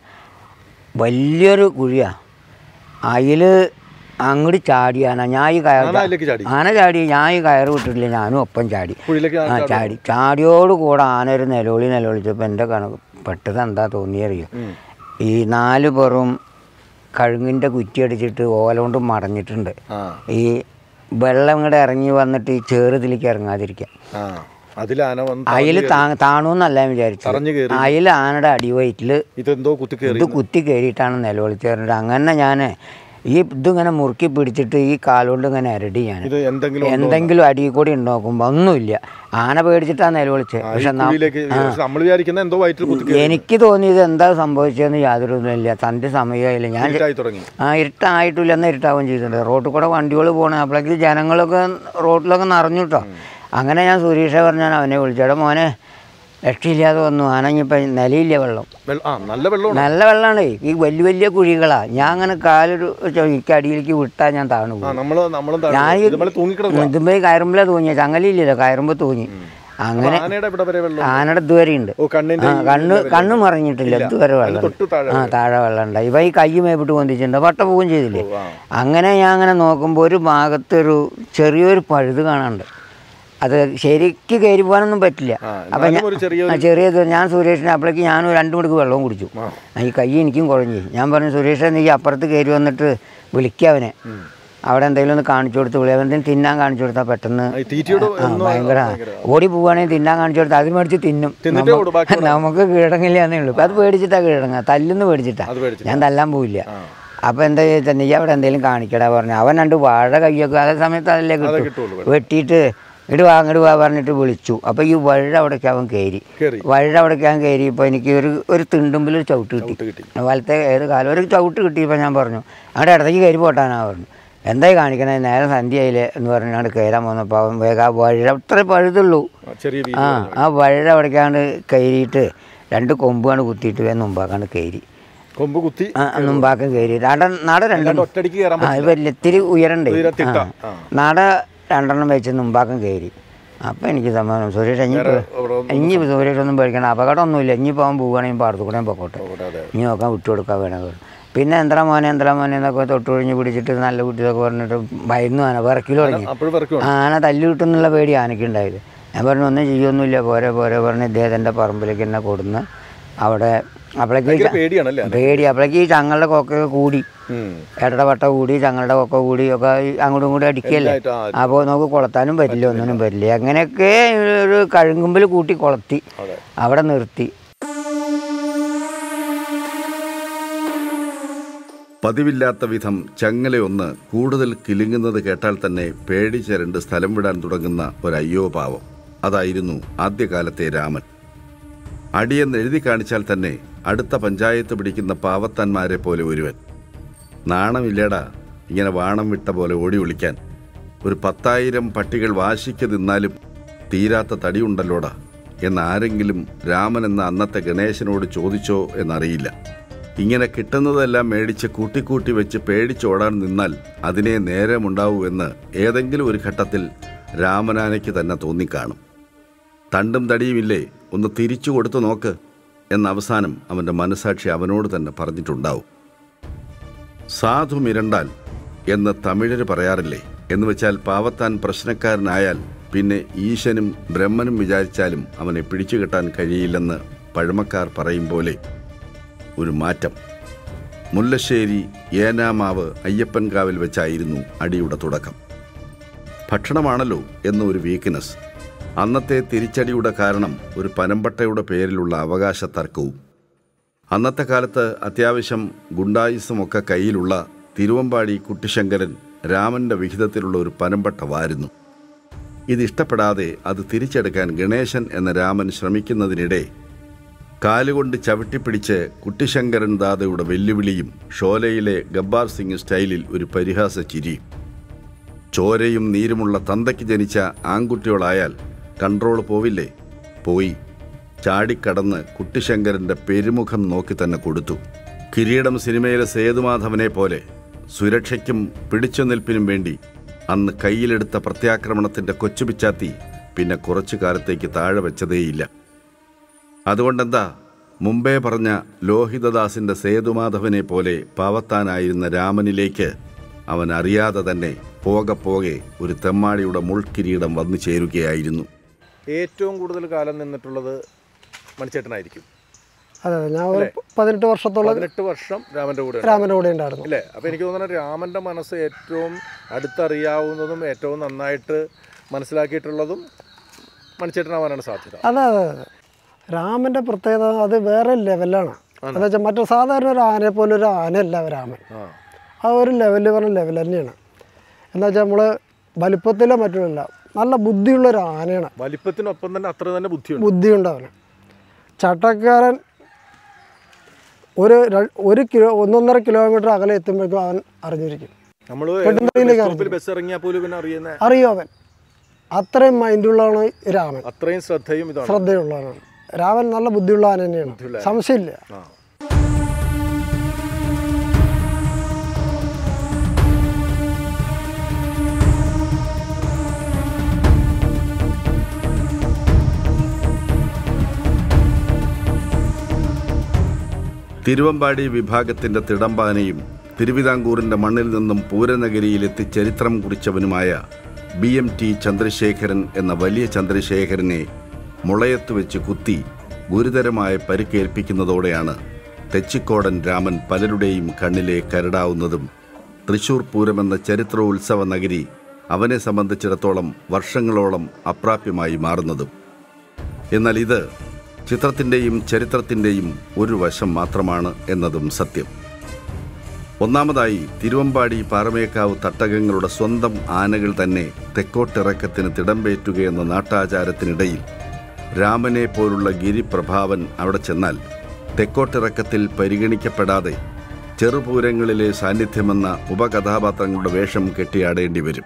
വലിയൊരു കുഴിയാണ് അതിൽ അങ്ങോട്ട് ചാടി ആന ഞാൻ ഈ കയർ അതിലേക്ക് ചാടി? ആന ചാടി ഞാൻ ഈ കയറ് വിട്ടിട്ടില്ല ഞാനും ഒപ്പം ചാടി കുഴിയിലേക്ക് ആ ചാടി ചാടിയോട് കൂടെ ആന ഒരു നിലവിളി നിലവിളിച്ചപ്പോൾ എൻ്റെ കണക്ക് പെട്ടത് എന്താ തോന്നിയറിയോ ഈ നാല് പുറവും കഴുങ്ങിൻ്റെ കുറ്റി അടിച്ചിട്ട് ഓല കൊണ്ട് മടഞ്ഞിട്ടുണ്ട് ഈ വെള്ളം ഇങ്ങോട്ട് ഇറങ്ങി വന്നിട്ട് ഈ ചേറുതിലേക്ക് ഇറങ്ങാതിരിക്കാൻ ആ അതിലാന വന്ന് അയിൽ താ താണൂന്നല്ല ഞാൻ വിചാരിച്ചത് തറഞ്ഞു കയറി. അയിൽ ആനയുടെ അടിവയറ്റിൽ ഇതെന്തോ കുത്തി കയറി ഇത് കുത്തി കയറിയിട്ടാണ് നിലവിളിച്ചേറിട്ട് അങ്ങനെ ഞാൻ ഈ ഇതിങ്ങനെ മുറുക്കി പിടിച്ചിട്ട് ഈ കാലുകൊണ്ട് ഇങ്ങനെ അരടി ഞാൻ ഇത് എന്തെങ്കിലും ഉണ്ടോ? എന്തെങ്കിലും അടിയിൽ കൂടി നോക്കുമ്പോൾ ഒന്നുമില്ല ആന പേടിച്ചിട്ടാണ് നിലവിളിച്ചത് ആ, ഈ പക്ഷെ ന- കുഴിയിലേക്ക് നമ്മൾ വിചാരിക്കുന്ന എന്തോ വയറ്റിൽ കുത്തി കയറി എനിക്ക് തോന്നിയത് എന്താ സംഭവിച്ചതെന്ന് യാതൊരു ഇതുമില്ല തൻ്റെ സമയമായില്ല ഞാൻ ഇരുട്ടായി തുടങ്ങി ആ ഇരുട്ടായിട്ടില്ല എന്നാൽ ഇരുട്ടാവുകയും ചെയ്തിട്ടുണ്ട് റോട്ടിൽ കൂടെ വണ്ടികൾ പോകണേ അപ്പോഴേക്ക് ജനങ്ങളൊക്കെ റോട്ടിലൊക്കെ നിറഞ്ഞു കേട്ടോ അങ്ങനെ ഞാൻ സുരേഷെ പറഞ്ഞാൽ അവനെ വിളിച്ചേടാ മോനെ രക്ഷയില്ലാതെ വന്നു ആനങ്ങിപ്പോൾ നിലയില്ല വെള്ളം വെള്ള- ആ നല്ല വെള്ളമാണ് നല്ല വെള്ളമാണ് ഈ വലിയ വലിയ കുഴികളാ ഞാൻ അങ്ങനെ കാലൊരു ചൊയ്ക്ക് അടിയിലേക്ക് വിട്ടാൽ ഞാൻ താണു ആ പോകും നമ്മള് നമ്മളും ഞാൻ ഈ- ഇതുപോലെ തൂങ്ങിക്കിടക്കുക ഇതുമ്പോ കയറുമ്പോഴേ തൂങ്ങിയ ചങ്ങലില്ലല്ലോ കയറുമ്പോൾ തൂങ്ങി അങ്ങനെ ആനയുടെ ഇവിടെ വരെ വെള്ളം ആനയുടെ ഇതുവരെ ഉണ്ട് ഓ കണ്ണിന്റെ ആ ഈ കണ്ണ് കണ്ണ് മറിഞ്ഞിട്ടില്ല ഇതുവരെ അതിന് വെള്ളം തൊട്ട് താഴെ ആ താഴെ വെള്ളം ഉണ്ട് ഇവ ഈ കൈ മേപ്പിട്ട് പൊന്തിച്ചിട്ടുണ്ട് പട്ട പോവുകയും ചെയ്തില്ലേ അങ്ങനെ ഞാൻ അങ്ങനെ നോക്കുമ്പോൾ ഒരു ഭാഗത്തൊരു ചെറിയൊരു പഴുത് കാണാനുണ്ട് അത് ശരിക്ക് കയറി പോകാനൊന്നും പറ്റില്ല ആ, അപ്പം എന്നാലും ഒരു ചെറിയൊരു- ഞാൻ ചെറിയത് ഞാൻ സുരേഷിനെ അപ്പോഴേക്ക് ഞാൻ ഒരു രണ്ട് മണിക്ക് വെള്ളവും കുടിച്ചു ഈ കൈ എനിക്കും കുഴഞ്ഞു ഞാൻ പറഞ്ഞു സുരേഷ് നീ അപ്പുറത്ത് കയറി വന്നിട്ട് വിളിക്കുക അവനെ അവിടെ എന്തെങ്കിലും ഒന്ന് കാണിച്ചു കൊടുത്ത് വിളി അവൻ തിന്നാൻ കാണിച്ചു കൊടുത്താൽ പെട്ടെന്ന് ഈ തീറ്റയോട് ആ, ഒന്നും ഭയങ്കര ഓടി പോവുകയാണെങ്കിൽ തിന്നാൻ കാണിച്ചു കൊടുത്താൽ അത് മേടിച്ച് തിന്നും തിന്നിട്ടേ ഓടൂ, ബാക്കി നമ്മ- നമുക്ക് കീഴടങ്ങില്ല എന്നേ ഉള്ളൂ ഇപ്പം അത് പേടിച്ചിട്ടാ കീഴടങ്ങുക തല്ലുന്ന് പേടിച്ചിട്ടാ അത് പേടിച്ചിട്ടാ. ഞാൻ തല്ലാൻ പോവില്ല അപ്പം എന്താ ചോദിച്ചാൽ നീ അവിടെ എന്തെങ്കിലും കാണിക്കടാ പറഞ്ഞു അവൻ രണ്ട് വാഴ കയ്യൊക്കെ അതേ സമയത്ത് അതിലേ കിട്ടുള്ളൂ, കിട്ടും വെട്ടിയിട്ട് ഇങ്ങോട്ട് വാ അങ്ങോട്ട് വാ പറഞ്ഞിട്ട് വിളിച്ചു അപ്പോൾ ഈ വഴ അവിടേക്ക് അവൻ കയറി കേറി. വഴ അവിടേക്ക് അവൻ കയറിയപ്പോൾ എനിക്ക് ഒരു ഒരു തിണ്ടുമ്പിൽ ഒരു ചവിട്ട് കിട്ടി വലത്തെ ഏത് കാലം ഒരു ചവിട്ട് കിട്ടിയപ്പോൾ ഞാൻ പറഞ്ഞു അങ്ങോട്ട് ഇടത്തേക്ക് കയറി പോട്ടാനാ പറഞ്ഞു എന്തായി കാണിക്കണേ നേരെ സന്ധ്യയില്ലേ എന്ന് പറഞ്ഞ് അങ്ങോട്ട് കയറാൻ വന്നപ്പോൾ അവൻ വേഗം ആ വഴ അത്ര പഴുതുള്ളൂ ചെറിയ ആ ആ വഴ അവിടേക്കാണ്ട് കയറിയിട്ട് രണ്ട് കൊമ്പാണ് കുത്തിയിട്ട് വേഗം മുമ്പാക്കാണ്ട് കയറി കൊമ്പ് കുത്തി ആ മുമ്പാക്കം കയറി നട നട രണ്ടെണ്ണം ഒറ്റടിക്ക് കയറാൻ ആ ഇപ്പം ഇത്തിരി ഉയരണ്ടേ ഉയരത്തിട്ട, ആ. നട രണ്ടെണ്ണം വെച്ച് മുമ്പാക്കം കയറി അപ്പം എനിക്ക് സമാധാനം സുരേഷ് ഇനി ഇനി സുരേഷ് ഒന്നും പേടിക്കണം അപകടമൊന്നുമില്ല ഇനി പോകാൻ പോവുകയാണെങ്കിൽ പാടത്തു കൂടെ പോക്കോട്ടെ ഇനി നോക്കാൻ വിട്ടുകൊടുക്കാൻ വേണം പിന്നെ എന്താ മോനെ എന്താ മോനെ എന്നൊക്കെ തൊട്ടുകൊഴിഞ്ഞ് പിടിച്ചിട്ട് നല്ല കുട്ടിയൊക്കെ പറഞ്ഞിട്ട് ഭയന്നു ആന വിറക്കിൽ തുടങ്ങി അപ്പോഴും വിറക്കും ആന തല്ലി കിട്ടുന്നുള്ള പേടി ആനയ്ക്ക് ഉണ്ടായത് ഞാൻ പറഞ്ഞു ഒന്നും ചെയ്യൊന്നുമില്ല പോരെ പോരെ പറഞ്ഞ് ഇദ്ദേഹത്തിൻ്റെ പറമ്പിലേക്ക് എന്നെ കൊടുന്ന് അവിടെ അപ്പോഴേക്ക് ഈ ച- പേടിയാണല്ലേ പേടി അപ്പോഴേക്ക് ഈ ചങ്ങളുടെ കൊക്കൊക്കെ കൂടി ഉം. ഏട്ടയുടെ വട്ട കൂടി ചങ്ങളുടെ കൊക്ക കൂടി ഒക്കെ ഈ അങ്ങോട്ടും ഇങ്ങോട്ടും അടിക്കല്ലേ എല്ലായിട്ട് ആ- അപ്പോൾ നമുക്ക് കൊളത്താനും പറ്റില്ല ഒന്നിനും പറ്റില്ല അങ്ങനെയൊക്കെ ഒരു കഴുകുമ്പിൽ കൂട്ടി കൊളത്തി അവിടെ നിർത്തി പതിവില്ലാത്ത വിധം ചങ്ങലയൊന്ന് കൂടുതൽ കിലുങ്ങുന്നത് കേട്ടാൽ തന്നെ പേടിച്ചരണ്ട് സ്ഥലം വിടാൻ തുടങ്ങുന്ന ഒരു അയ്യോ പാവം അതായിരുന്നു ആദ്യകാലത്തെ രാമൻ അടിയെന്ന് എഴുതി കാണിച്ചാൽ തന്നെ അടുത്ത പഞ്ചായത്ത് പിടിക്കുന്ന പാവത്താന്മാരെ പോലെ ഒരുവൻ നാണമില്ലേടാ ഇങ്ങനെ വാണം വിട്ട പോലെ ഓടി ഒളിക്കാൻ ഒരു പത്തായിരം പട്ടികൾ വാശിക്ക് നിന്നാലും തീരാത്ത തടിയുണ്ടല്ലോടാ എന്ന് ആരെങ്കിലും രാമൻ എന്ന അന്നത്തെ ഗണേശനോട് ചോദിച്ചോ എന്നറിയില്ല ഇങ്ങനെ കിട്ടുന്നതെല്ലാം മേടിച്ച് കൂട്ടിക്കൂട്ടി വെച്ച് പേടിച്ചോടാൻ നിന്നാൽ അതിനെ നേരമുണ്ടാവൂ എന്ന് ഏതെങ്കിലും ഒരു ഘട്ടത്തിൽ രാമനാനയ്ക്ക് തന്നെ തോന്നിക്കാണും തണ്ടും തടിയുമില്ലേ ഒന്ന് തിരിച്ചു കൊടുത്തു നോക്ക് എന്ന അവസാനം അവൻ്റെ മനസാക്ഷി അവനോട് തന്നെ പറഞ്ഞിട്ടുണ്ടാവും സാധു മിരണ്ടാൽ എന്ന് തമിഴര് പറയാറില്ലേ എന്ന് വെച്ചാൽ പാവത്താൻ പ്രശ്നക്കാരനായാൽ പിന്നെ ഈശനും ബ്രഹ്മനും വിചാരിച്ചാലും അവനെ പിടിച്ചു കെട്ടാൻ കഴിയില്ലെന്ന് പഴമക്കാർ പറയും പോലെ ഒരു മാറ്റം മുല്ലശ്ശേരി ഏനാമാവ് അയ്യപ്പൻകാവിൽ വെച്ചായിരുന്നു അടിയുടെ തുടക്കം ഭക്ഷണമാണല്ലോ എന്ന ഒരു വീക്ക്നെസ് അന്നത്തെ തിരിച്ചടിയുടെ കാരണം ഒരു പനമ്പട്ടയുടെ പേരിലുള്ള അവകാശ തർക്കവും അന്നത്തെ കാലത്ത് അത്യാവശ്യം ഗുണ്ടായുസമൊക്കെ കയ്യിലുള്ള തിരുവമ്പാടി കുട്ടിശങ്കരൻ രാമന്റെ വിഹിതത്തിലുള്ള ഒരു പനമ്പട്ട വാരുന്നു ഇതിഷ്ടപ്പെടാതെ അത് തിരിച്ചെടുക്കാൻ ഗണേശൻ എന്ന രാമൻ ശ്രമിക്കുന്നതിനിടെ കാലുകൊണ്ട് ചവിട്ടിപ്പിടിച്ച് കുട്ടിശങ്കരൻ ദാദയുടെ വെല്ലുവിളിയും ഷോലയിലെ ഗബ്ബാർ സിംഗ് സ്റ്റൈലിൽ ഒരു പരിഹാസ ചിരിയും ചോരയും നീരുമുള്ള തന്തയ്ക്ക് ജനിച്ച ആൺകുട്ടികളായാൽ കൺട്രോൾ പോവില്ലേ പോയി ചാടിക്കടന്ന് കുട്ടിശങ്കരന്റെ പെരുമുഖം നോക്കി തന്നെ കൊടുത്തു കിരീടം സിനിമയിലെ സേതുമാധവനെ പോലെ സുരക്ഷയ്ക്കും പിടിച്ചുനിൽപ്പിനും വേണ്ടി അന്ന് കയ്യിലെടുത്ത പ്രത്യാക്രമണത്തിന്റെ കൊച്ചുപിച്ചാത്തി പിന്നെ കുറച്ചു കാലത്തേക്ക് താഴെ വെച്ചതേയില്ല അതുകൊണ്ടെന്താ മുമ്പേ പറഞ്ഞ ലോഹിതദാസിന്റെ സേതുമാധവനെ പോലെ പാവത്താനായിരുന്ന രാമനിലേക്ക് അവൻ അറിയാതെ തന്നെ പോകെ പോകെ ഒരു തെമ്മാടിയുടെ മുൾക്കിരീടം വന്നു ചേരുകയായിരുന്നു ഏറ്റവും കൂടുതൽ കാലം നിന്നിട്ടുള്ളത് മണിച്ചേട്ടനായിരിക്കും അതെ അതെ ഞാൻ ഒരു പതിനെട്ട് വർഷത്തോളം പതിനെട്ട് വർഷം രാമന്റെ കൂടെ രാമൻ്റെ കൂടെ ഉണ്ടായിരുന്നു അല്ലേ അപ്പൊ എനിക്ക് തോന്നുന്നത് രാമന്റെ മനസ്സ് ഏറ്റവും അടുത്തറിയാവുന്നതും ഏറ്റവും നന്നായിട്ട് മനസ്സിലാക്കിയിട്ടുള്ളതും മണിച്ചേട്ടനാവാനാണ് സാധ്യത അതെ അതെ അതെ രാമൻ്റെ പ്രത്യേകത അത് വേറെ ലെവലാണ് എന്ന് വെച്ചാൽ മറ്റു സാധാരണ ഒരു ആനയെ പോലെ ഒരു ആനയല്ല രാമൻ ആ ആ ഒരു ലെവൽ പറഞ്ഞ ലെവൽ തന്നെയാണ് എന്ന് വെച്ചാൽ നമ്മൾ വലിപ്പത്തിലോ മറ്റുമല്ല നല്ല ബുദ്ധിയുള്ള ഒരു ആനയാണ് വലിപ്പത്തിനൊപ്പം തന്നെ അത്ര തന്നെ ബുദ്ധിയുണ്ട് ബുദ്ധിയുണ്ട് അവന് ചട്ടക്കാരൻ ഒരു ര- ഒരു കിലോ ഒന്നൊന്നര കിലോമീറ്റർ അകലെ എത്തുമ്പോഴേക്കും അവൻ അറിഞ്ഞിരിക്കും നമ്മൾ നെടുമ്പനയിലേക്ക് സ്റ്റോപ്പിൽ ബസ് ഇറങ്ങിയാൽ പോലും പിന്നെ അറിയുന്ന അറിയും അവൻ അത്രയും മൈൻഡുള്ളതാണ് ഈ രാമൻ അത്രയും ശ്രദ്ധയും ഇതാണ് ശ്രദ്ധയുള്ളവനാണ് രാമൻ നല്ല ബുദ്ധിയുള്ള ആന തന്നെയാണ് സംശയമില്ല ആ. തിരുവമ്പാടി വിഭാഗത്തിന്റെ തിടമ്പാനയും തിരുവിതാംകൂറിന്റെ മണ്ണിൽ നിന്നും പൂരനഗരിയിലെത്തി ചരിത്രം കുറിച്ചവനുമായ ബി എം ടി ചന്ദ്രശേഖരൻ എന്ന വലിയ ചന്ദ്രശേഖരനെ മുളയത്ത് വെച്ച് കുത്തി ഗുരുതരമായ പരിക്കേൽപ്പിക്കുന്നതോടെയാണ് തെച്ചിക്കോടൻ രാമൻ പലരുടെയും കണ്ണിലെ കരടാവുന്നതും തൃശൂർ പൂരമെന്ന ചരിത്രോത്സവ നഗരി അവനെ സംബന്ധിച്ചിടത്തോളം വർഷങ്ങളോളം അപ്രാപ്യമായി മാറുന്നതും എന്നാൽ ഇത് ചിത്രത്തിൻ്റെയും ചരിത്രത്തിൻ്റെയും ഒരു വശം മാത്രമാണ് എന്നതും സത്യം ഒന്നാമതായി തിരുവമ്പാടി പാറമേക്കാവ് തട്ടകങ്ങളുടെ സ്വന്തം ആനകൾ തന്നെ തെക്കോട്ടിറക്കത്തിന് തിടമ്പേറ്റുകയെന്ന നാട്ടാചാരത്തിനിടയിൽ രാമനെ പോലുള്ള ഗിരിപ്രഭാവൻ അവിടെ ചെന്നാൽ തെക്കോട്ടിറക്കത്തിൽ പരിഗണിക്കപ്പെടാതെ ചെറുപൂരങ്ങളിലെ സാന്നിധ്യമെന്ന ഉപകഥാപാത്രങ്ങളുടെ വേഷം കെട്ടിയാടേണ്ടി വരും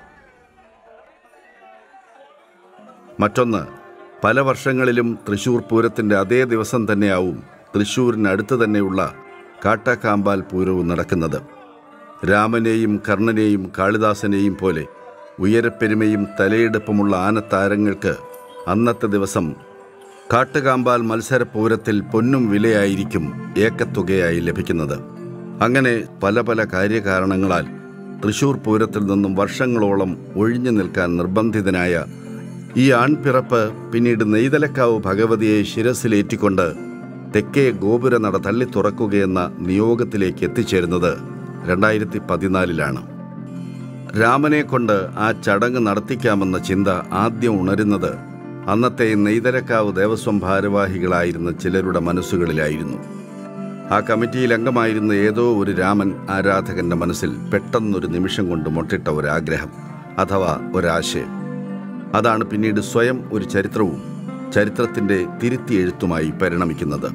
മറ്റൊന്ന് പല വർഷങ്ങളിലും തൃശൂർ പൂരത്തിൻ്റെ അതേ ദിവസം തന്നെയാവും തൃശൂരിനടുത്ത് തന്നെയുള്ള കാട്ടാക്കാമ്പാൽ പൂരവും നടക്കുന്നത് രാമനെയും കർണനെയും കാളിദാസനെയും പോലെ ഉയരപ്പെരുമയും തലയെടുപ്പുമുള്ള ആനത്താരങ്ങൾക്ക് അന്നത്തെ ദിവസം കാട്ടുകാമ്പാൽ മത്സരപൂരത്തിൽ പൊന്നും വിലയായിരിക്കും ഏക്കത്തുകയായി ലഭിക്കുന്നത് അങ്ങനെ പല പല കാര്യകാരണങ്ങളാൽ തൃശൂർ പൂരത്തിൽ നിന്നും വർഷങ്ങളോളം ഒഴിഞ്ഞു നിൽക്കാൻ നിർബന്ധിതനായ ഈ ആൺപിറപ്പ് പിന്നീട് നെയ്തലക്കാവ് ഭഗവതിയെ ശിരസിലേറ്റിക്കൊണ്ട് തെക്കേ ഗോപുര നട തള്ളി തുറക്കുകയെന്ന നിയോഗത്തിലേക്ക് എത്തിച്ചേരുന്നത് രണ്ടായിരത്തി പതിനാലിലാണ് രാമനെ കൊണ്ട് ആ ചടങ്ങ് നടത്തിക്കാമെന്ന ചിന്ത ആദ്യം ഉണരുന്നത് അന്നത്തെ നെയ്തലക്കാവ് ദേവസ്വം ഭാരവാഹികളായിരുന്ന ചിലരുടെ മനസ്സുകളിലായിരുന്നു ആ കമ്മിറ്റിയിൽ അംഗമായിരുന്ന ഏതോ ഒരു രാമൻ ആരാധകന്റെ മനസ്സിൽ പെട്ടെന്നൊരു നിമിഷം കൊണ്ട് മുട്ടിട്ട ഒരാഗ്രഹം അഥവാ ഒരാശയം അതാണ് പിന്നീട് സ്വയം ഒരു ചരിത്രവും ചരിത്രത്തിന്റെ തിരുത്തി എഴുത്തുമായി പരിണമിക്കുന്നത്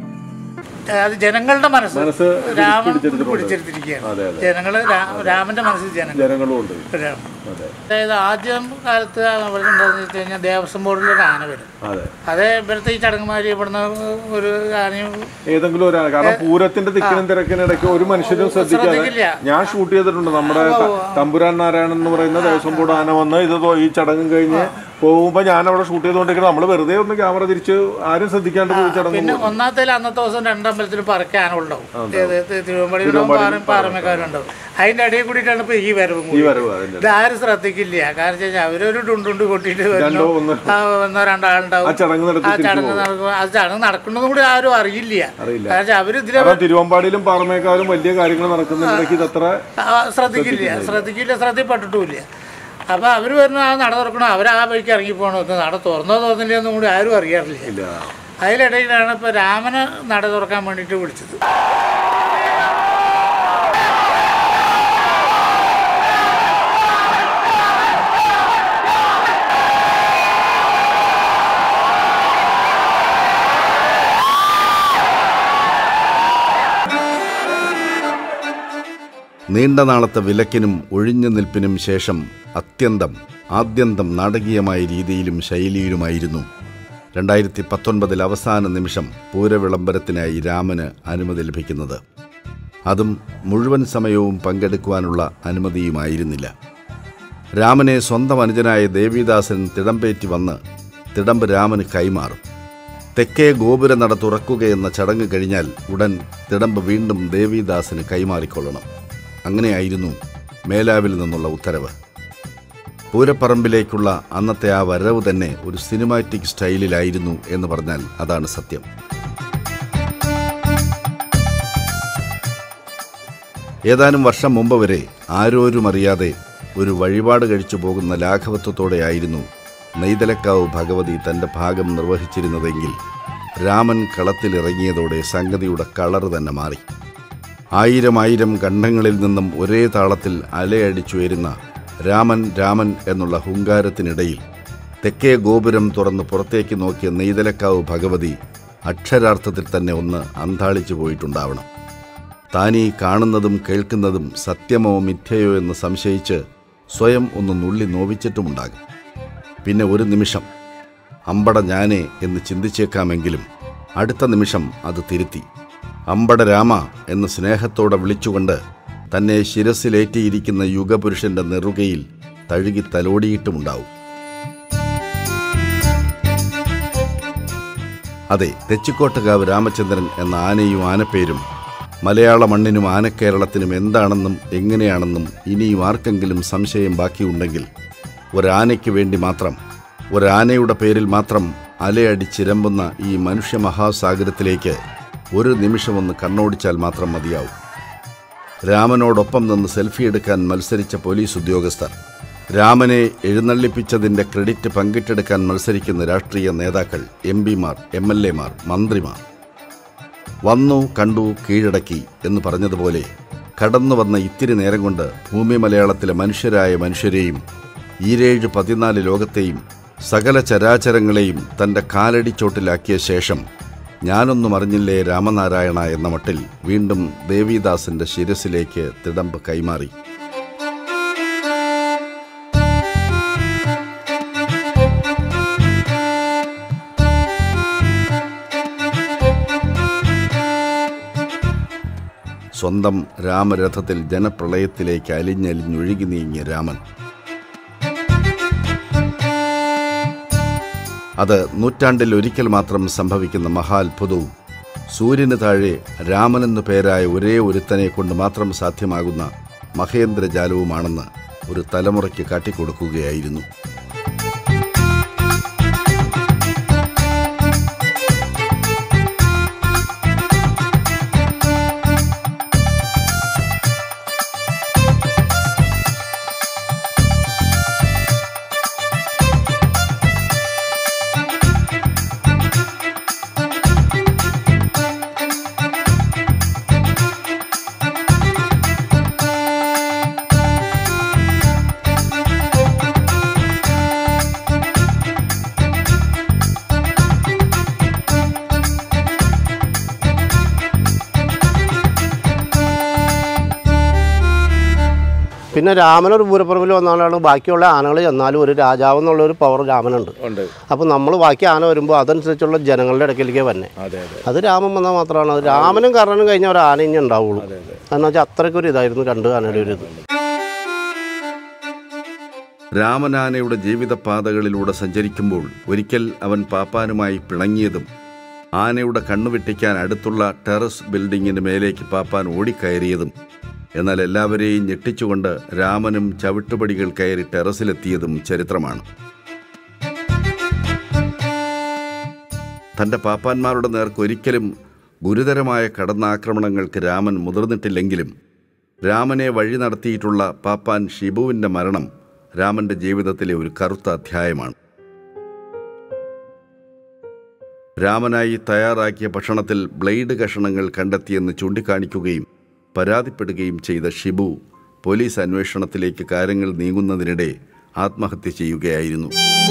അത് ജനങ്ങളുടെ മനസ്സ് മനസ്സ് രാമൻ പിടിച്ചെടുത്തിട്ടുണ്ട്. പിടിച്ചെടുത്തിരിക്കുകയാണ് അതെ, അതെ. ജനങ്ങള് രാ- രാമന്റെ മനസ്സിൽ ജനങ്ങൾ ജനങ്ങളും ഉണ്ട് രാമൻ. അതെ അതായത് ആദ്യം കാലത്ത് അവിടെ എന്താണെന്ന് വെച്ച് കഴിഞ്ഞാൽ ദേവസ്വം ബോർഡിൽ ഒരു ആന വരും അതെ അതേ ഇവിടുത്തെ ഈ ചടങ്ങുമാരി ഇവിടുന്ന് ഒരു ആനയും ഏതെങ്കിലും ഒരാൾ കാരണം പൂരത്തിന്റെ തിക്കിനും തിരക്കിനിടയ്ക്ക് ഒരു മനുഷ്യരും ശ്രദ്ധിക്കാതെ ശ്രദ്ധിക്കില്ല. ഞാൻ ഷൂട്ട് ചെയ്തിട്ടുണ്ട് നമ്മുടെ ത- തമ്പുരാൻ നാരായണൻ എന്ന് പറയുന്ന ദേവസ്വം ബോർഡ് ആന വന്ന് ഇത് തോ- ഈ ചടങ്ങും കഴിഞ്ഞ് പോകുമ്പോ ഞാൻ അവിടെ ഷൂട്ട് ചെയ്തുകൊണ്ടിരിക്കുന്നത് നമ്മൾ വെറുതെ ഒന്ന് ക്യാമറ തിരിച്ച് ആരും ശ്രദ്ധിക്കാണ്ട് പോയി ചടങ്ങ് പിന്നെ ഒന്നാമത്തേൽ അന്നത്തെ ദിവസം രണ്ടമ്പലത്തിൽ പറക്ക ആനകളുണ്ടാവും തിരുവമ്പടിയിലുണ്ടാവും പാറ പാറമേക്കാരുണ്ടാവും അതിന്റെ ഇടയിൽ കൂടിയിട്ടാണ് ഇപ്പൊ ഈ വരവും ഈ കൂടി. വരവ് അതിന്റെ ഇതാരും ശ്രദ്ധിക്കില്ല കാരണം വെച്ചാൽ അവരൊരു ഡുണ്ടുണ്ട് കൊട്ടിയിട്ട് രണ്ടോ വരുന്നു ഒന്നോ ആ, ഒന്നോ രണ്ടാളുണ്ടാവും ആ ചടങ്ങ് നടത്തി ആ തിരിച്ചു ചടങ്ങ് പോകും. നടക്കും ആ ചടങ്ങ് നടക്കുന്നതും കൂടി ആരും അറിയില്ല അറിയില്ല. കാരണം വെച്ചാൽ അവര് ഇതിലെ കാരണം തിരുവമ്പാടിയിലും പാറമേക്കാലും വലിയ കാര്യങ്ങൾ നടക്കുന്നിടയ്ക്ക് ഇതത്ര ആ, ശ്രദ്ധിക്കില്ല ശ്രദ്ധിക്കില്ല ശ്രദ്ധപ്പെട്ടിട്ടുമില്ല അപ്പൊ അവര് വരുന്ന ആ നട തുറക്കണം അവർ ആ വഴിക്ക് ഇറങ്ങി പോകണം ഇത് നട തുറന്നോ തുറന്നില്ല എന്നും കൂടി ആരും അറിയാറില്ല ഇല്ല അതിലിടയിലാണ് ഇപ്പൊ രാമനെ നട തുറക്കാൻ വേണ്ടിയിട്ട് വിളിച്ചത് നീണ്ട നാളത്തെ വിലക്കിനും ഒഴിഞ്ഞു നിൽപ്പിനും ശേഷം അത്യന്തം ആദ്യന്തം നാടകീയമായ രീതിയിലും ശൈലിയിലുമായിരുന്നു രണ്ടായിരത്തി പത്തൊൻപതിൽ അവസാന നിമിഷം പൂരവിളംബരത്തിനായി രാമന് അനുമതി ലഭിക്കുന്നത് അതും മുഴുവൻ സമയവും പങ്കെടുക്കുവാനുള്ള അനുമതിയുമായിരുന്നില്ല രാമനെ സ്വന്തം അനുജനായ ദേവിദാസൻ തിടമ്പേറ്റി വന്ന് തിടമ്പ് രാമന് കൈമാറും തെക്കേ ഗോപുര നട തുറക്കുകയെന്ന ചടങ്ങ് കഴിഞ്ഞാൽ ഉടൻ തിടമ്പ് വീണ്ടും ദേവിദാസിന് കൈമാറിക്കൊള്ളണം അങ്ങനെയായിരുന്നു മേലാവിൽ നിന്നുള്ള ഉത്തരവ് പൂരപ്പറമ്പിലേക്കുള്ള അന്നത്തെ ആ വരവ് തന്നെ ഒരു സിനിമാറ്റിക് സ്റ്റൈലിലായിരുന്നു എന്ന് പറഞ്ഞാൽ അതാണ് സത്യം ഏതാനും വർഷം മുമ്പ് വരെ ആരോരും അറിയാതെ ഒരു വഴിപാട് കഴിച്ചു പോകുന്ന ലാഘവത്വത്തോടെയായിരുന്നു നെയ്തലക്കാവ് ഭഗവതി തൻ്റെ ഭാഗം നിർവഹിച്ചിരുന്നതെങ്കിൽ രാമൻ കളത്തിലിറങ്ങിയതോടെ സംഗതിയുടെ കളർ തന്നെ മാറി ആയിരം ആയിരം ഖണ്ഡങ്ങളിൽ നിന്നും ഒരേ താളത്തിൽ അലയടിച്ചുയരുന്ന രാമൻ രാമൻ എന്നുള്ള ഹുങ്കാരത്തിനിടയിൽ തെക്കേ ഗോപുരം തുറന്ന് പുറത്തേക്ക് നോക്കിയ നെയ്തലക്കാവ് ഭഗവതി അക്ഷരാർത്ഥത്തിൽ തന്നെ ഒന്ന് അന്താളിച്ചു പോയിട്ടുണ്ടാവണം താനീ കാണുന്നതും കേൾക്കുന്നതും സത്യമോ മിഥ്യയോ എന്ന് സംശയിച്ച് സ്വയം ഒന്ന് നുള്ളി നോവിച്ചിട്ടുമുണ്ടാകും പിന്നെ ഒരു നിമിഷം അമ്പട ഞാനേ എന്ന് ചിന്തിച്ചേക്കാമെങ്കിലും അടുത്ത നിമിഷം അത് തിരുത്തി അമ്പട രാമ എന്ന് സ്നേഹത്തോടെ വിളിച്ചുകൊണ്ട് തന്നെ ശിരസിലേറ്റിയിരിക്കുന്ന യുഗപുരുഷന്റെ നെറുകയിൽ തഴുകി തലോടിയിട്ടുമുണ്ടാവും അതെ തെച്ചിക്കോട്ടുകാവ് രാമചന്ദ്രൻ എന്ന ആനയും ആനപ്പേരും മലയാള മണ്ണിനും ആനക്കേരളത്തിനും എന്താണെന്നും എങ്ങനെയാണെന്നും ഇനിയും ആർക്കെങ്കിലും സംശയം ബാക്കിയുണ്ടെങ്കിൽ ഒരാനയ്ക്ക് വേണ്ടി മാത്രം ഒരാനയുടെ പേരിൽ മാത്രം അലയടിച്ചിരമ്പുന്ന ഈ മനുഷ്യ മഹാസാഗരത്തിലേക്ക് ഒരു നിമിഷമൊന്ന് കണ്ണോടിച്ചാൽ മാത്രം മതിയാവും രാമനോടൊപ്പം നിന്ന് സെൽഫി എടുക്കാൻ മത്സരിച്ച പോലീസ് ഉദ്യോഗസ്ഥർ രാമനെ എഴുന്നള്ളിപ്പിച്ചതിൻ്റെ ക്രെഡിറ്റ് പങ്കിട്ടെടുക്കാൻ മത്സരിക്കുന്ന രാഷ്ട്രീയ നേതാക്കൾ എം പിമാർ എം എൽ എമാർ മന്ത്രിമാർ വന്നു കണ്ടു കീഴടക്കി എന്ന് പറഞ്ഞതുപോലെ കടന്നു വന്ന ഇത്തിരി നേരം കൊണ്ട് ഭൂമി മലയാളത്തിലെ മനുഷ്യരായ മനുഷ്യരെയും ഈരേഴ് പതിനാല് ലോകത്തെയും സകല ചരാചരങ്ങളെയും തൻ്റെ കാലടിച്ചോട്ടിലാക്കിയ ശേഷം ഞാനൊന്നും അറിഞ്ഞില്ലേ രാമനാരായണ എന്ന മട്ടിൽ വീണ്ടും ദേവിദാസിൻ്റെ ശിരസിലേക്ക് തിടമ്പ് കൈമാറി സ്വന്തം രാമരഥത്തിൽ ജനപ്രളയത്തിലേക്ക് അലിഞ്ഞലിഞ്ഞൊഴുകി നീങ്ങിയ രാമൻ അത് നൂറ്റാണ്ടിൽ ഒരിക്കൽ മാത്രം സംഭവിക്കുന്ന മഹാത്ഭുതവും സൂര്യന് താഴെ രാമനെന്നു പേരായ ഒരേ ഒരുത്തനെ കൊണ്ട് മാത്രം സാധ്യമാകുന്ന മഹേന്ദ്രജാലവുമാണെന്ന് ഒരു തലമുറയ്ക്ക് കാട്ടിക്കൊടുക്കുകയായിരുന്നു പിന്നെ രാമൻ ഒരു പൂരപ്പുറമ്പിൽ വന്ന ആളാണ് ബാക്കിയുള്ള ആനകൾ ചെന്നാലും ഒരു രാജാവ് എന്നുള്ള ഒരു പവർ രാമനുണ്ട് ഉണ്ട് അപ്പോൾ നമ്മൾ ബാക്കി ആന വരുമ്പോൾ അതനുസരിച്ചുള്ള ജനങ്ങളുടെ ഇടയ്ക്കിലേക്ക് വന്നെ അതെ അതെ അത് രാമൻ വന്നാൽ മാത്രമാണ് അത് രാമനും കർണനും കഴിഞ്ഞ ഒരു ആന ഇനി ഉണ്ടാവുള്ളൂ കാരണം വെച്ചാൽ അത്രയ്ക്കൊരു ഇതായിരുന്നു രണ്ട് ആനയുടെ ഒരു ഇത് രാമനാനയുടെ ജീവിതപാതകളിലൂടെ സഞ്ചരിക്കുമ്പോൾ ഒരിക്കൽ അവൻ പാപ്പാനുമായി പിണങ്ങിയതും ആനയുടെ കണ്ണുവെട്ടിക്കാൻ അടുത്തുള്ള ടെറസ് ബിൽഡിങ്ങിന് മേലേക്ക് പാപ്പാൻ ഓടിക്കയറിയതും എന്നാൽ എല്ലാവരെയും ഞെട്ടിച്ചുകൊണ്ട് രാമനും ചവിട്ടുപടികൾ കയറി ടെറസിലെത്തിയതും ചരിത്രമാണ് തൻ്റെ പാപ്പാന്മാരുടെ നേർക്ക് ഒരിക്കലും ഗുരുതരമായ കടന്നാക്രമണങ്ങൾക്ക് രാമൻ മുതിർന്നിട്ടില്ലെങ്കിലും രാമനെ വഴി നടത്തിയിട്ടുള്ള പാപ്പാൻ ഷിബുവിൻ്റെ മരണം രാമൻ്റെ ജീവിതത്തിലെ ഒരു കറുത്ത അധ്യായമാണ് രാമനായി തയ്യാറാക്കിയ ഭക്ഷണത്തിൽ ബ്ലേഡ് കഷണങ്ങൾ കണ്ടെത്തിയെന്ന് ചൂണ്ടിക്കാണിക്കുകയും പരാതിപ്പെടുകയും ചെയ്ത ഷിബു പോലീസ് അന്വേഷണത്തിലേക്ക് കാര്യങ്ങൾ നീങ്ങുന്നതിനിടെ ആത്മഹത്യ ചെയ്യുകയായിരുന്നു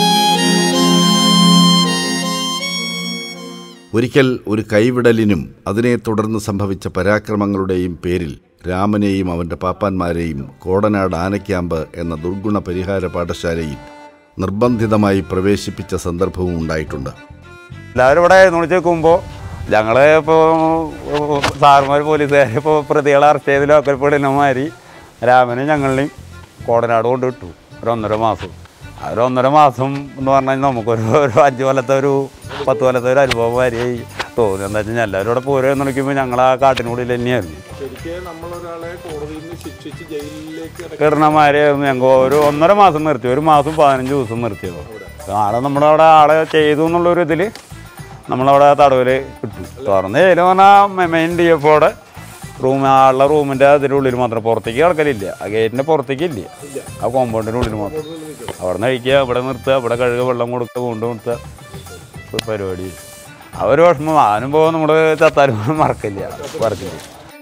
ഒരിക്കൽ ഒരു കൈവിടലിനും അതിനെ തുടർന്ന് സംഭവിച്ച പരാക്രമങ്ങളുടെയും പേരിൽ രാമനെയും അവൻ്റെ പാപ്പാന്മാരെയും കോടനാട് ആനക്യാമ്പ് എന്ന ദുർഗുണ പരിഹാര പാഠശാലയിൽ നിർബന്ധിതമായി പ്രവേശിപ്പിച്ച സന്ദർഭവും ഉണ്ടായിട്ടുണ്ട് എല്ലാവരും ഇവിടെ എഴുന്നള്ളിച്ച് വെക്കുമ്പോൾ ഞങ്ങൾ ഇപ്പോൾ സാറുമാർ പോലീസുകാർ ഇപ്പോൾ പ്രതികളെ അറസ്റ്റ് ചെയ്ത് ലോക്കൽ പൊടിനമാതിരി രാമനെ ഞങ്ങളെയും കോടനാട് കൊണ്ട് വിട്ടു ഒരു ഒന്നര മാസം ആ ഒരു ഒന്നര മാസം എന്ന് പറഞ്ഞാൽ നമുക്കൊരു ഒരു അഞ്ച് കൊല്ലത്തെ ഒരു പത്ത് കൊല്ലത്തെ ഒരു അനുഭവം വരെയായി തോന്നി എന്താ വെച്ചാൽ എല്ലാവരും ഇവിടെ പോരും എന്ന് വിളിക്കുമ്പോൾ ഞങ്ങൾ ആ കാട്ടിനുള്ളിൽ തന്നെയായിരുന്നു ശരിക്കും നമ്മളൊരാളെ കോടതിയിൽ നിന്ന് ശിക്ഷിച്ച് ജയിലിലേക്ക് കിരണമാരെയായിരുന്നു ഞങ്ങൾ ഒരു ഒന്നര മാസം നിർത്തി ഒരു മാസം പതിനഞ്ച് ദിവസം നിർത്തിയത് ആളെ നമ്മുടെ അവിടെ ആളെ ചെയ്തു എന്നുള്ളൊരു ഇതിൽ നമ്മളവിടെ തടവിൽ കിട്ടും തുറന്ന് ജയില് പറഞ്ഞാൽ മെയിൻ ഡി എഫോടെ റൂം ആളുടെ റൂമിൻ്റെ അതിൻ്റെ ഉള്ളിൽ മാത്രം പുറത്തേക്ക് കിടക്കലില്ല ആ ഗേറ്റിൻ്റെ പുറത്തേക്ക് ഇല്ല ആ കോമ്പൗണ്ടിൻ്റെ ഉള്ളിൽ മാത്രം അവിടെ നിന്ന് കഴിക്കുക ഇവിടെ നിർത്തുക ഇവിടെ കഴുകുക വെള്ളം കൊടുക്കുക കൊണ്ട് നിർത്തുക ഒരു പരിപാടി ആ ഒരു വിഷമം ആനും പോകുമ്പോൾ നമ്മൾ ചത്താലും മറക്കില്ല മറക്കില്ല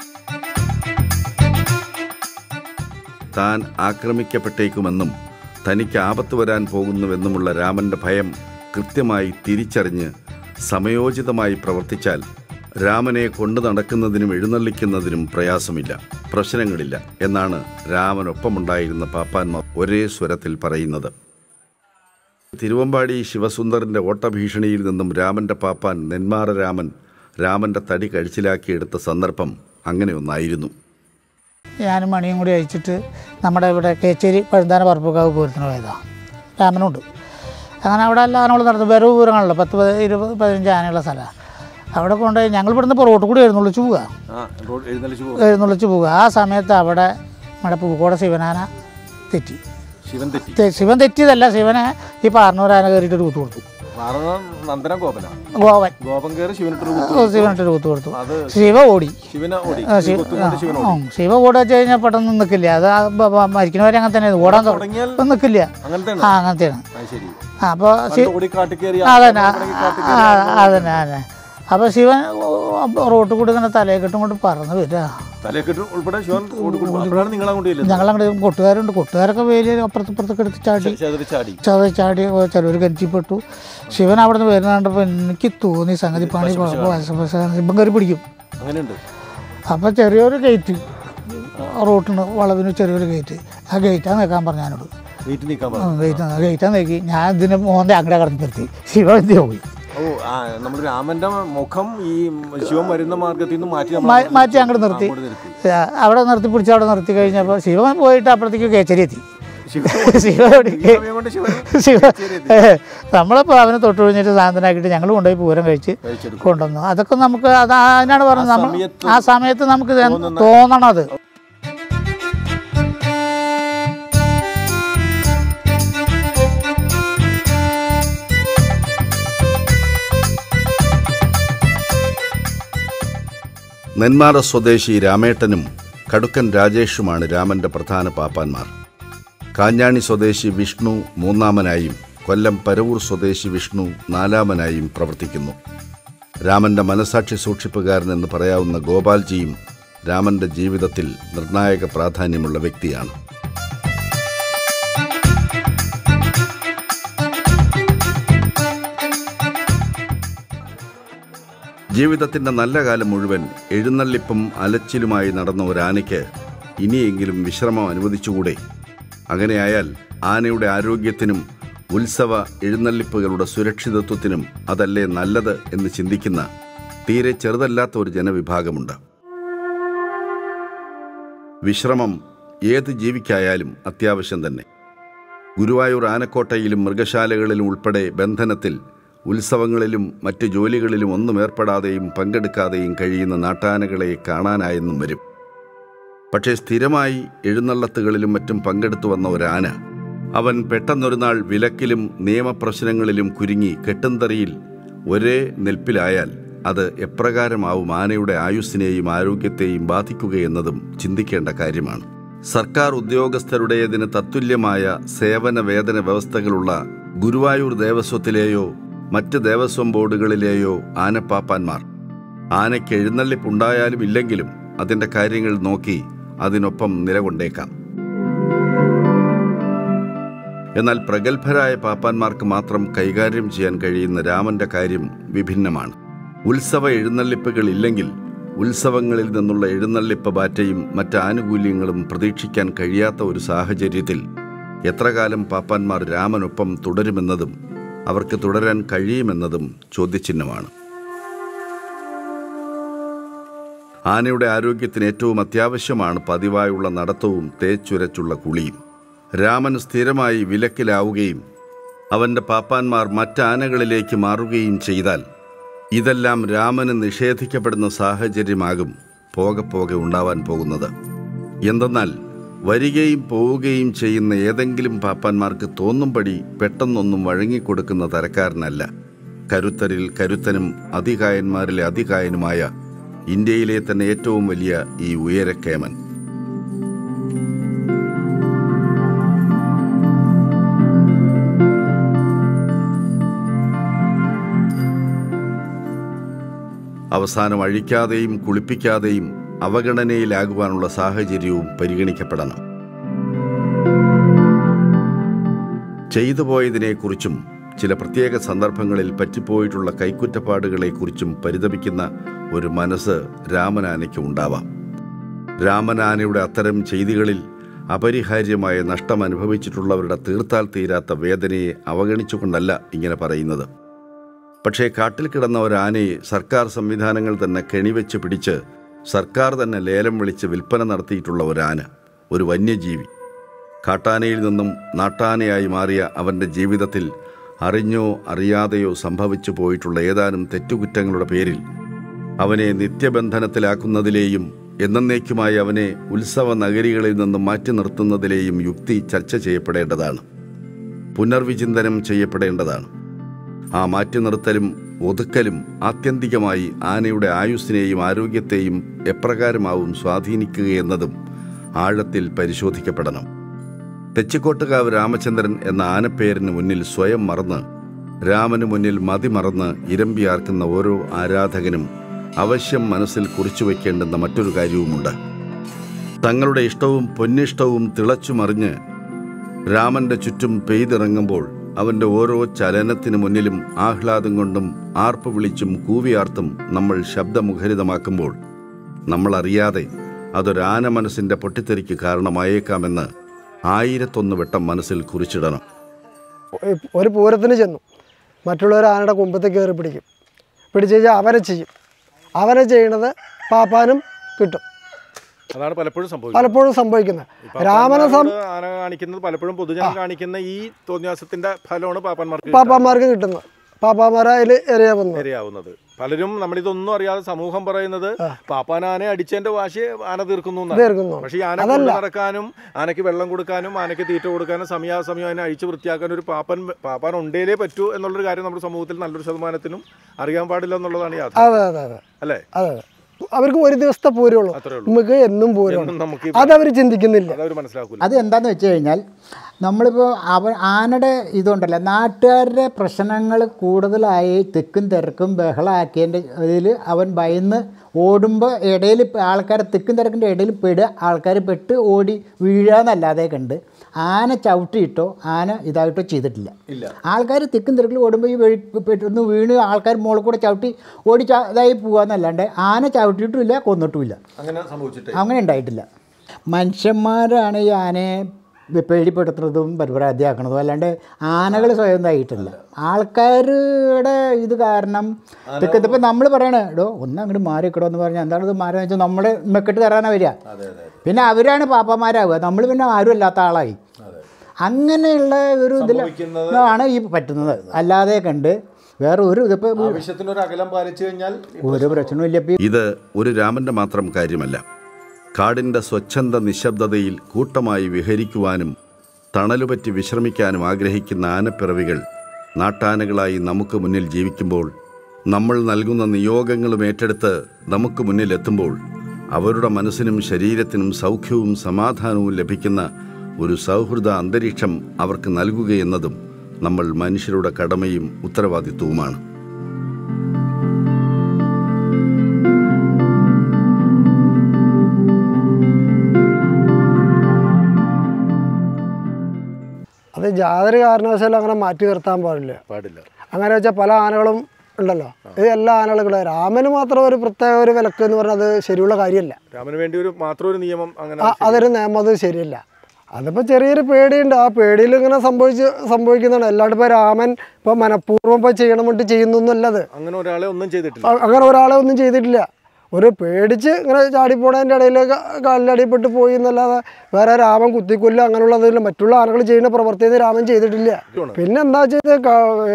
താൻ ആക്രമിക്കപ്പെട്ടേക്കുമെന്നും തനിക്ക് ആപത്ത് വരാൻ പോകുന്നുവെന്നുമുള്ള രാമന്റെ ഭയം കൃത്യമായി തിരിച്ചറിഞ്ഞ് സമയോചിതമായി പ്രവർത്തിച്ചാൽ രാമനെ കൊണ്ടു നടക്കുന്നതിനും എഴുന്നള്ളിക്കുന്നതിനും പ്രയാസമില്ല പ്രശ്നങ്ങളില്ല എന്നാണ് രാമനൊപ്പമുണ്ടായിരുന്ന പാപ്പാന്മാർ ഒരേ സ്വരത്തിൽ പറയുന്നത് തിരുവമ്പാടി ശിവസുന്ദറിന്റെ ഓട്ടഭീഷണിയിൽ നിന്നും രാമന്റെ പാപ്പാൻ നെന്മാറ രാമൻ രാമന്റെ തടി കഴിച്ചിലാക്കിയെടുത്ത സന്ദർഭം അങ്ങനെ ഒന്നായിരുന്നു ഞാനും മണിയും കൂടി അയച്ചിട്ട് നമ്മുടെ ഇവിടെ കേച്ചേരി പഴുന്താന പറപ്പുകാവ് പൂരത്തിന് പോയതാണ് രാമനുണ്ട് അങ്ങനെ അവിടെ എല്ലാ ആനകളും നടന്നു വേറെ പൂരങ്ങളല്ലോ പത്ത് പതി- ഇരുപത് പതിനഞ്ച് ആനയുള്ള സ്ഥലമാണ് അവിടെ കൊണ്ടുപോയി ഞങ്ങൾ ഇവിടുന്ന് ഇപ്പോൾ റോട്ടിൽ കൂടി എഴുന്നള്ളിച്ച് പോവുക ആ റോഡ് എഴുന്നള്ളിച്ച് പോകും എഴുന്നള്ളിച്ച് പോവുക ആ സമയത്ത് അവിടെ നമ്മുടെ പൂക്കോട് ശിവനാന തെറ്റി ശിവൻ തെറ്റി തെ- ശിവൻ തെറ്റിയതല്ല ശിവനെ ഈ പാർന്നൂരാന കയറിയിട്ട് ഒരു കുത്തു കൊടുത്തു കാരണം നന്ദന ഗോപന ഗോവൻ ഗോപൻ കയറി ശിവനിട്ടൊരു കുത്തു ഓ, ശിവനിട്ടൊരു കുത്തു കൊടുത്തു അത് ശിവ ഓടി ശിവനെ ഓടി ആ, ഈ ശിവ കുത്തും കൊണ്ട് ശിവൻ ആ, ഓടി ശിവ ഓടി വെച്ച് കഴിഞ്ഞാൽ പെട്ടെന്ന് നിൽക്കില്ല അത് ആ ബ- ബ- മരിക്കുന്നവരെ അങ്ങനെ തന്നെ ഓടാൻ തുടങ്ങിയാൽ തുടങ്ങി നിൽക്കില്ല അങ്ങനത്തെയാണ് ആ അങ്ങനത്തെയാണ് അത് ശരി ആ, അപ്പോൾ പണ്ട് ഓടി കാട്ടിൽ കയറി അതന്നെ കാട്ടിൽ ആ, കയറി അതന്നെ അതന്നെ അപ്പോൾ ശിവൻ റോട്ടിൽ കൂടി ഇങ്ങനെ തലയെക്കെട്ടും കൊണ്ട് പറന്ന് വരിക തലക്കെട്ട് ഉൾപ്പെടെ ശിവൻ ഓടിക്കൊണ്ടു അപ്പോഴാണ് നിങ്ങൾ അങ്ങോട്ട് ചെല്ലുന്നത് ഞങ്ങളങ്ങോട്ട് കൊട്ടുകാരുണ്ട് കൊട്ടുകാരൊക്കെ വേലി അപ്പുറത്തപ്പുറത്തൊക്കെ എടുത്ത് ചാടി ചതുരി ചാടി ചത ചാടി ചിലവർ കരുത്തിപ്പെട്ടു ശിവൻ അവിടെ നിന്ന് വരുന്ന കണ്ടപ്പോൾ എനിക്ക് തോന്നി സംഗതി പണി ഇപ്പം കയറി പിടിക്കും അങ്ങനെയുണ്ട് അപ്പോൾ ചെറിയൊരു ഗേറ്റ് റോട്ടിന് വളവിന് ചെറിയൊരു ഗേറ്റ് ആ ഗേറ്റാണ് നിൽക്കാൻ പറഞ്ഞു ഞാനോട് വീട്ടിൽ നിൽക്കാൻ പറഞ്ഞു ഗേറ്റ് ഗേറ്റാ നോക്കി ഞാൻ ഇതിന് മോൻ്റെ അങ്ങടെ കടന്ന് നിർത്തി ശിവ എന്ത് പോയി ഓ ആ നമ്മൾ രാമന്റെ മുഖം ഈ ശിവൻ വരുന്ന മാർഗത്തിൽ നിന്ന് മാറ്റി നമ്മൾ മാ- മാറ്റി അങ്ങോട്ട് നിർത്തി ആ, അവിടെ നിർത്തി പിടിച്ച് അവിടെ നിർത്തി കഴിഞ്ഞപ്പോൾ ശിവൻ പോയിട്ട് അപ്പുറത്തേക്ക് കേച്ചരി എത്തി ശിവ എവിടെ? ശിവ നമ്മളിപ്പോൾ അവനെ തൊട്ട് കഴിഞ്ഞിട്ട് സാധനമാക്കിയിട്ട് ഞങ്ങൾ കൊണ്ടുപോയി പൂരം കഴിച്ച് കൊണ്ടുവന്നു അതൊക്കെ നമുക്ക് അത് അതിനാണ് പറഞ്ഞത് നമ്മൾ ആ സമയത്ത് നമുക്ക് ഇത് തോന്നണം അത് നെന്മാറ സ്വദേശി രാമേട്ടനും കടുക്കൻ രാജേഷുമാണ് രാമന്റെ പ്രധാന പാപ്പാന്മാർ കാഞ്ഞാണി സ്വദേശി വിഷ്ണു മൂന്നാമനായും കൊല്ലം പരവൂർ സ്വദേശി വിഷ്ണു നാലാമനായും പ്രവർത്തിക്കുന്നു രാമന്റെ മനസാക്ഷി സൂക്ഷിപ്പുകാരൻ എന്ന് പറയാവുന്ന ഗോപാൽജിയും രാമന്റെ ജീവിതത്തിൽ നിർണായക പ്രാധാന്യമുള്ള വ്യക്തിയാണ് ജീവിതത്തിന്റെ നല്ല കാലം മുഴുവൻ എഴുന്നള്ളിപ്പും അലച്ചിലുമായി നടന്ന ഒരു ആനയ്ക്ക് ഇനിയെങ്കിലും വിശ്രമം അനുവദിച്ചുകൂടെ അങ്ങനെയായാൽ ആനയുടെ ആരോഗ്യത്തിനും ഉത്സവ എഴുന്നള്ളിപ്പുകളുടെ സുരക്ഷിതത്വത്തിനും അതല്ലേ നല്ലത് എന്ന് ചിന്തിക്കുന്ന തീരെ ചെറുതല്ലാത്ത ഒരു ജനവിഭാഗമുണ്ട് വിശ്രമം ഏത് ജീവിക്കായാലും അത്യാവശ്യം തന്നെ ഗുരുവായൂർ ആനക്കോട്ടയിലും മൃഗശാലകളിലും ഉൾപ്പെടെ ബന്ധനത്തിൽ ഉത്സവങ്ങളിലും മറ്റ് ജോലികളിലും ഒന്നും ഏർപ്പെടാതെയും പങ്കെടുക്കാതെയും കഴിയുന്ന നാട്ടാനകളെ കാണാനായെന്നും വരും പക്ഷേ സ്ഥിരമായി എഴുന്നള്ളത്തുകളിലും മറ്റും പങ്കെടുത്തു വന്ന ഒരാന അവൻ പെട്ടെന്നൊരു നാൾ വിലക്കിലും നിയമപ്രശ്നങ്ങളിലും കുരുങ്ങി കെട്ടുന്തറിയിൽ ഒരേ നിൽപ്പിലായാൽ അത് എപ്രകാരമാവും ആനയുടെ ആയുസ്സിനെയും ആരോഗ്യത്തെയും ബാധിക്കുകയെന്നതും ചിന്തിക്കേണ്ട കാര്യമാണ് സർക്കാർ ഉദ്യോഗസ്ഥരുടേതിന് തത്തുല്യമായ സേവന വേതന വ്യവസ്ഥകളുള്ള ഗുരുവായൂർ ദേവസ്വത്തിലെയോ മറ്റ് ദേവസ്വം ബോർഡുകളിലെയോ ആനപ്പാപ്പാന്മാർ ആനയ്ക്ക് എഴുന്നള്ളിപ്പുണ്ടായാലും ഇല്ലെങ്കിലും അതിൻ്റെ കാര്യങ്ങൾ നോക്കി അതിനൊപ്പം നിലകൊണ്ടേക്കാം എന്നാൽ പ്രഗത്ഭരായ പാപ്പാന്മാർക്ക് മാത്രം കൈകാര്യം ചെയ്യാൻ കഴിയുന്ന രാമന്റെ കാര്യം വിഭിന്നമാണ് ഉത്സവ എഴുന്നള്ളിപ്പുകൾ ഇല്ലെങ്കിൽ ഉത്സവങ്ങളിൽ നിന്നുള്ള എഴുന്നള്ളിപ്പ് ബാറ്റയും മറ്റ് ആനുകൂല്യങ്ങളും പ്രതീക്ഷിക്കാൻ കഴിയാത്ത ഒരു സാഹചര്യത്തിൽ എത്ര കാലം പാപ്പാന്മാർ രാമനൊപ്പം തുടരുമെന്നതും അവർക്ക് തുടരാൻ കഴിയുമെന്നതും ചോദ്യചിഹ്നമാണ് ആനയുടെ ആരോഗ്യത്തിന് ഏറ്റവും അത്യാവശ്യമാണ് പതിവായുള്ള നടത്തവും തേച്ചുരച്ചുള്ള കുളിയും രാമൻ സ്ഥിരമായി വിലക്കിലാവുകയും അവൻ്റെ പാപ്പാന്മാർ മറ്റാനകളിലേക്ക് മാറുകയും ചെയ്താൽ ഇതെല്ലാം രാമന് നിഷേധിക്കപ്പെടുന്ന സാഹചര്യമാകും പോകെ പോകെ ഉണ്ടാവാൻ പോകുന്നത് എന്തെന്നാൽ വരികയും പോവുകയും ചെയ്യുന്ന ഏതെങ്കിലും പാപ്പാന്മാർക്ക് തോന്നുംപടി പെട്ടെന്നൊന്നും വഴങ്ങിക്കൊടുക്കുന്ന തരക്കാരനല്ല കരുത്തരിൽ കരുത്തനും അതികായന്മാരിലെ അതികായനുമായ ഇന്ത്യയിലെ തന്നെ ഏറ്റവും വലിയ ഈ ഉയരക്കേമൻ അവസാനം അഴിക്കാതെയും കുളിപ്പിക്കാതെയും അവഗണനയിലാകുവാനുള്ള സാഹചര്യവും പരിഗണിക്കപ്പെടണം ചെയ്തു പോയതിനെക്കുറിച്ചും ചില പ്രത്യേക സന്ദർഭങ്ങളിൽ പറ്റിപ്പോയിട്ടുള്ള കൈക്കുറ്റപ്പാടുകളെക്കുറിച്ചും പരിതപിക്കുന്ന ഒരു മനസ്സ് രാമനാനയ്ക്ക് ഉണ്ടാവാം രാമനാനയുടെ അത്തരം ചെയ്തികളിൽ അപരിഹാര്യമായ നഷ്ടം അനുഭവിച്ചിട്ടുള്ളവരുടെ തീർത്താൽ തീരാത്ത വേദനയെ അവഗണിച്ചുകൊണ്ടല്ല ഇങ്ങനെ പറയുന്നത് പക്ഷേ കാട്ടിൽ കിടന്ന ഒരാനയെ സർക്കാർ സംവിധാനങ്ങൾ തന്നെ കെണിവെച്ച് പിടിച്ച് സർക്കാർ തന്നെ ലേലം വിളിച്ച് വിൽപ്പന നടത്തിയിട്ടുള്ള ഒരാന ഒരു വന്യജീവി കാട്ടാനയിൽ നിന്നും നാട്ടാനയായി മാറിയ അവൻ്റെ ജീവിതത്തിൽ അറിഞ്ഞോ അറിയാതെയോ സംഭവിച്ചു പോയിട്ടുള്ള ഏതാനും തെറ്റുകുറ്റങ്ങളുടെ പേരിൽ അവനെ നിത്യബന്ധനത്തിലാക്കുന്നതിലെയും എന്നേക്കുമായി അവനെ ഉത്സവ നഗരികളിൽ നിന്നും മാറ്റി നിർത്തുന്നതിലെയും യുക്തി ചർച്ച ചെയ്യപ്പെടേണ്ടതാണ് പുനർവിചിന്തനം ചെയ്യപ്പെടേണ്ടതാണ് ആ മാറ്റി നിർത്തലും ഒതുക്കലും ആത്യന്തികമായി ആനയുടെ ആയുസ്സിനെയും ആരോഗ്യത്തെയും എപ്രകാരമാവും സ്വാധീനിക്കുകയെന്നതും ആഴത്തിൽ പരിശോധിക്കപ്പെടണം തെച്ചിക്കോട്ടുകാവ് രാമചന്ദ്രൻ എന്ന ആനപ്പേരിന് മുന്നിൽ സ്വയം മറന്ന് രാമന് മുന്നിൽ മതിമറന്ന് ഇരമ്പിയാർക്കുന്ന ഓരോ ആരാധകനും അവശ്യം മനസ്സിൽ കുറിച്ചു വയ്ക്കേണ്ടുന്ന മറ്റൊരു കാര്യവുമുണ്ട് തങ്ങളുടെ ഇഷ്ടവും പൊന്നിഷ്ടവും തിളച്ചുമറിഞ്ഞ് രാമന്റെ ചുറ്റും പെയ്തിറങ്ങുമ്പോൾ അവന്റെ ഓരോ ചലനത്തിനു മുന്നിലും ആഹ്ലാദം കൊണ്ടും ആർപ്പ് വിളിച്ചും കൂവിയാർത്തും നമ്മൾ ശബ്ദമുഖരിതമാക്കുമ്പോൾ നമ്മൾ അറിയാതെ അതൊരാന മനസ്സിന്റെ പൊട്ടിത്തെറിക്ക് കാരണമായേക്കാമെന്ന് ആയിരത്തൊന്ന് വട്ടം മനസ്സിൽ കുറിച്ചിടണം ഒരു പൂരത്തിന് ചെന്നു മറ്റുള്ളവർ ആനയുടെ കുമ്പത്ത് കയറി പിടിക്കും പിടിച്ചു കഴിഞ്ഞാൽ അവനെ ചെയ്യും അവനെ ചെയ്യണത് പാപ്പാനും കിട്ടും അതാണ് പലപ്പോഴും സംഭവിക്കുന്നത് പലപ്പോഴും സംഭവിക്കുന്നത് ഈ രാമനെ സം പാപ്പാന്മാരോട് ആന കാണിക്കുന്നത് പലപ്പോഴും പൊതുജനം കാണിക്കുന്ന ഈ തോന്നിയാസത്തിന്റെ ഫലമാണ് പാപ്പന്മാർക്ക് പാപ്പാന്മാർക്ക് കിട്ടുന്നത് പാപ്പാന്മാരെ അതിൽ എറിയാവുന്നത് ഇരയാവുന്നത് പലരും നമ്മളിതൊന്നും അറിയാതെ സമൂഹം പറയുന്നത് പാപ്പാൻ ആനയെ അടിച്ചതിന്റെ വാശി ആന തീർക്കുന്നു എന്നാണ്. തീർക്കുന്നു. പക്ഷേ ഈ ആന അതല്ല. കൊണ്ട് നടക്കാനും ആനയ്ക്ക് വെള്ളം കൊടുക്കാനും ആനയ്ക്ക് തീറ്റ കൊടുക്കാനും സമയാസമയം അതിനെ അഴിച്ചു വൃത്തിയാക്കാൻ ഒരു പാപ്പൻ പാപ്പാൻ ഉണ്ടേലേ പറ്റൂ എന്നുള്ളൊരു കാര്യം നമ്മുടെ സമൂഹത്തിൽ നല്ലൊരു ശതമാനത്തിനും അറിയാൻ പാടില്ല എന്നുള്ളതാണ് യാത്ര അതെ അതെ അതെ അല്ലേ അതെ അതെ അവർക്ക് ഒരു ദിവസത്തെ പൂരമുള്ളൂ അത്രേ ഉള്ളൂ. നമുക്ക് എന്നും പൂരമാണ് എന്നും നമുക്ക് ഈ- അതവർ ചിന്തിക്കുന്നില്ല അതവർ മനസ്സിലാക്കൂല അത് എന്താന്ന് വെച്ച് കഴിഞ്ഞാൽ നമ്മളിപ്പോൾ അവ ആനയുടെ ഇതുണ്ടല്ലോ നാട്ടുകാരുടെ പ്രശ്നങ്ങൾ കൂടുതലായി തിക്കും തിരക്കും ബഹളമാക്കിയതിൻ്റെ ഇതിൽ അവൻ ഭയന്ന് ഓടുമ്പോൾ ഇടയിൽ ആൾക്കാർ തിക്കും തിരക്കിൻ്റെ ഇടയിൽ പെടുക ആൾക്കാർ പെട്ട് ഓടി വീഴാന്നല്ലാതെ കണ്ട് ആന ചവിട്ടിയിട്ടോ ആന ഇതായിട്ടോ ചെയ്തിട്ടില്ല ആൾക്കാർ തിക്കും തിരക്കിൽ ഓടുമ്പോൾ ഈ വഴി പെട്ടെന്ന് വീണ് ആൾക്കാർ മുകളിൽ കൂടെ ചവിട്ടി ഓടി ചാ- ഇതായി പോകാന്നല്ലാണ്ട് ആന ചവിട്ടിയിട്ടുമില്ല കൊന്നിട്ടുമില്ല അങ്ങനെ സംഭവിച്ചിട്ട് അങ്ങനെ ഉണ്ടായിട്ടില്ല മനുഷ്യന്മാരാണ് ഈ ആനയെ പേടിപ്പെടുത്തുന്നതും പരിപരാധിയാക്കുന്നതും അല്ലാണ്ട് ആനകൾ സ്വയം ഇതായിട്ടില്ല ആൾക്കാരുടെ ഇത് കാരണം ഇതൊക്കെ ഇതിപ്പോൾ നമ്മൾ പറയണേ എടോ ഒന്ന് അങ്ങോട്ട് മാറിക്കിടോ എന്ന് പറഞ്ഞാൽ എന്താണ് ഇത് മാറി വെച്ചാൽ നമ്മൾ മെക്കെട്ട് കയറാനാണ് വരിക പിന്നെ അവരാണ് പാപ്പന്മാരാവുക നമ്മൾ പിന്നെ ആരും അല്ലാത്ത ആളായി അങ്ങനെയുള്ള ഒരു ഇതിൽ ആണ് ഈ പറ്റുന്നത് അല്ലാതെ കണ്ട് വേറെ ഒരു ഇതിപ്പോൾ ആവശ്യത്തിന് ഒരു അകലം പാലിച്ചു കഴിഞ്ഞാൽ ഒരു പ്രശ്നവും ഇല്ല ഇപ്പം ഇത് ഒരു രാമന്റെ മാത്രം കാര്യമല്ല കാടിൻ്റെ സ്വച്ഛന്ത നിശബ്ദതയിൽ കൂട്ടമായി വിഹരിക്കുവാനും തണലുപറ്റി വിശ്രമിക്കാനും ആഗ്രഹിക്കുന്ന ആനപ്പിറവികൾ നാട്ടാനകളായി നമുക്ക് മുന്നിൽ ജീവിക്കുമ്പോൾ നമ്മൾ നൽകുന്ന നിയോഗങ്ങളും ഏറ്റെടുത്ത് നമുക്ക് മുന്നിലെത്തുമ്പോൾ അവരുടെ മനസ്സിനും ശരീരത്തിനും സൗഖ്യവും സമാധാനവും ലഭിക്കുന്ന ഒരു സൗഹൃദ അന്തരീക്ഷം അവർക്ക് നൽകുകയെന്നതും നമ്മൾ മനുഷ്യരുടെ കടമയും ഉത്തരവാദിത്വവുമാണ് അത് യാതൊരു കാരണവശാലും അങ്ങനെ മാറ്റി നിർത്താൻ പാടില്ല പാടില്ല അങ്ങനെ വെച്ചാൽ പല ആനകളും ഉണ്ടല്ലോ ഇത് എല്ലാ ആനകളും രാമന് മാത്രം ഒരു പ്രത്യേക ഒരു വിലക്ക് എന്ന് പറഞ്ഞാൽ അത് ശരിയുള്ള കാര്യമല്ല രാമന് വേണ്ടി ഒരു മാത്രം ഒരു നിയമം അങ്ങനെ ആ- അതൊരു നിയമം അത് ശരിയല്ല അതിപ്പോൾ ചെറിയൊരു പേടിയുണ്ട് ആ പേടിയിൽ ഇങ്ങനെ സംഭവിച്ച് സംഭവിക്കുന്നതാണ് അല്ലാണ്ട് ഇപ്പോൾ രാമൻ ഇപ്പോൾ മനഃപൂർവ്വം ഇപ്പോൾ ചെയ്യണം വേണ്ടി ചെയ്യുന്നു എന്നല്ലത് അങ്ങനെ ഒരാളെ ഒന്നും ചെയ്തിട്ടില്ല അ- അങ്ങനെ ഒരാളെ ഒന്നും ചെയ്തിട്ടില്ല ഒരു പേടിച്ച് ഇങ്ങനെ ചാടിപ്പോണതിൻ്റെ ഇടയിൽ കാലിലടിപ്പെട്ട് പോയി എന്നല്ലാതെ വേറെ രാമൻ കുത്തിക്കൊല്ല അങ്ങനെയുള്ളതില്ല മറ്റുള്ള ആനകൾ ചെയ്യുന്ന പ്രവൃത്തിയൊന്നും രാമൻ ചെയ്തിട്ടില്ല പിന്നെ എന്താ ചെയ്ത്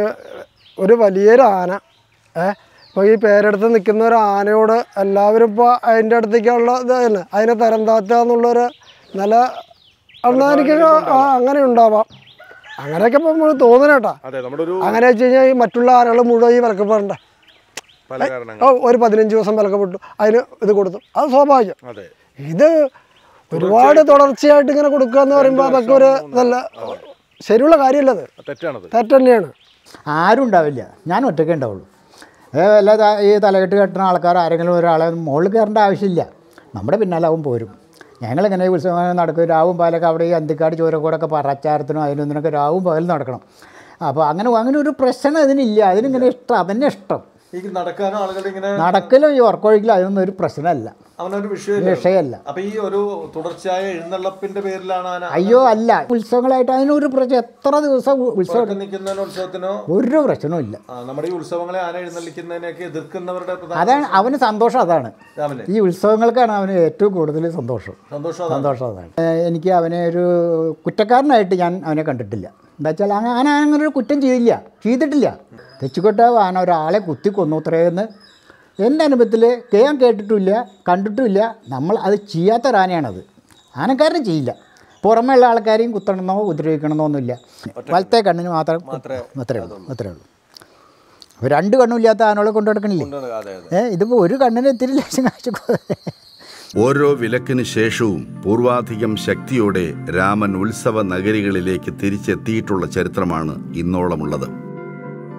ഒരു വലിയൊരു ആന ഏ ഇപ്പോൾ ഈ പേരെടുത്ത് നിൽക്കുന്ന ഒരു ആനയോട് എല്ലാവരും ഇപ്പോൾ അതിൻ്റെ അടുത്തേക്കുള്ള ഇത് തന്നെ അതിനെ തരം താത്തുക എന്നുള്ളൊരു നല്ല എന്നാൽ എനിക്ക് ആ അങ്ങനെ ഉണ്ടാവാം അങ്ങനെയൊക്കെ ഇപ്പോൾ നമ്മൾ തോന്നണേട്ടാ അതെ നമ്മുടെ ഒരു അങ്ങനെ വെച്ച് കഴിഞ്ഞാൽ ഈ മറ്റുള്ള ആനകൾ മുഴുവൻ ഈ വിലക്കപ്പെടണ്ട പല കാരണങ്ങൾ ഓ, ഒരു പതിനഞ്ച് ദിവസം വിലക്കപ്പെട്ടു അതിന് ഇത് കൊടുത്തു അത് സ്വാഭാവികം അതെ ഇത് ഒരുപാട് തുടർച്ചയായിട്ട് ഇങ്ങനെ കൊടുക്കുക എന്ന് പറയുമ്പോൾ അതൊക്കെ ഒരു നല്ല ശരിയുള്ള കാര്യമല്ല അത് തെറ്റാണത് തെറ്റ് തന്നെയാണ് ആരും ഉണ്ടാവില്ല ഞാൻ ഒറ്റയ്ക്കേ ഉണ്ടാവുള്ളൂ ഏ, വല്ല ത- ഈ തലകെട്ട് കെട്ടുന്ന ആൾക്കാർ ആരെങ്കിലും ഒരാളെ മുകളിൽ കയറേണ്ട ആവശ്യമില്ല നമ്മുടെ പിന്നാലെ അവൻ പോരും ഞങ്ങളിങ്ങനെ ഈ ഉത്സവം നടക്കും രാവും പാലൊക്കെ അവിടെ ഈ അന്തിക്കാട് ചോരക്കൂടൊക്കെ പറച്ചാരത്തിനും അതിനൊന്നിനൊക്കെ രാവും പകലും നടക്കണം അപ്പോൾ അങ്ങനെ അങ്ങനെ ഒരു പ്രശ്നം അതിനില്ല അതിനിങ്ങനെ ഇഷ്ടം അതന്നെ ഇഷ്ടം ഈ നടക്കാനും ആളുകൾ ഇങ്ങനെ നടക്കലും ഈ ഉറക്കൊഴിക്കലും അതിനൊന്നും ഒരു പ്രശ്നമല്ല അവനൊരു വിഷയമല്ല വിഷയമല്ല അപ്പൊ ഈ ഒരു തുടർച്ചയായ എഴുന്നള്ളപ്പിന്റെ പേരിലാണ് ആന അയ്യോ അല്ല ഉത്സവങ്ങളായിട്ട് അതിനൊരു പ്രശ്നം എത്ര ദിവസം ഉ- ഉത്സവം പുറത്ത് നിൽക്കുന്ന ഉത്സവത്തിനോ ഒരു പ്രശ്നവും ഇല്ല ആ, നമ്മുടെ ഈ ഉത്സവങ്ങളെ ആന എഴുന്നള്ളിക്കുന്നതിനെയൊക്കെ എതിർക്കുന്നവരുടെ പ്രധാന അതാണ് അവന് സന്തോഷം അതാണ് രാമന് ഈ ഉത്സവങ്ങൾക്കാണ് അവന് ഏറ്റവും കൂടുതൽ സന്തോഷം സന്തോഷം അതാണ്. സന്തോഷം അതാണ് ഏഹ് എനിക്ക് അവനെ ഒരു കുറ്റക്കാരനായിട്ട് ഞാൻ അവനെ കണ്ടിട്ടില്ല എന്താ വെച്ചാൽ അങ്ങനെ ആന അങ്ങനെ ഒരു കുറ്റം ചെയ്തില്ല ചെയ്തിട്ടില്ല തെച്ചുകൊട്ടാവ് ആന ഒരാളെ കുത്തി കൊന്നു അത്രയെന്ന് എൻ്റെ അനുഭവത്തിൽ ഞാൻ കേട്ടിട്ടുമില്ല കണ്ടിട്ടുമില്ല നമ്മൾ അത് ചെയ്യാത്തൊരാനയാണത് ആനക്കാരനെ ചെയ്യില്ല പുറമേ ഉള്ള ആൾക്കാരെയും കുത്തണമെന്നോ ഉപദ്രവിക്കണമെന്നോ ഒന്നുമില്ല വലത്തെ കണ്ണിന് മാത്രം അത്രേ ഉള്ളൂ അത്രേ ഉള്ളൂ അപ്പോൾ രണ്ട് കണ്ണുമില്ലാത്ത ആനകളെ കൊണ്ടു നടക്കണില്ലേ അതെ അതെ ഏഹ് ഇതിപ്പോൾ ഒരു കണ്ണിന് ഇത്തിരി ലക്ഷം കാഴ്ച ഓരോ വിലക്കിന് ശേഷവും പൂർവാധികം ശക്തിയോടെ രാമൻ ഉത്സവ നഗരികളിലേക്ക് തിരിച്ചെത്തിയിട്ടുള്ള ചരിത്രമാണ് ഇന്നോളമുള്ളത്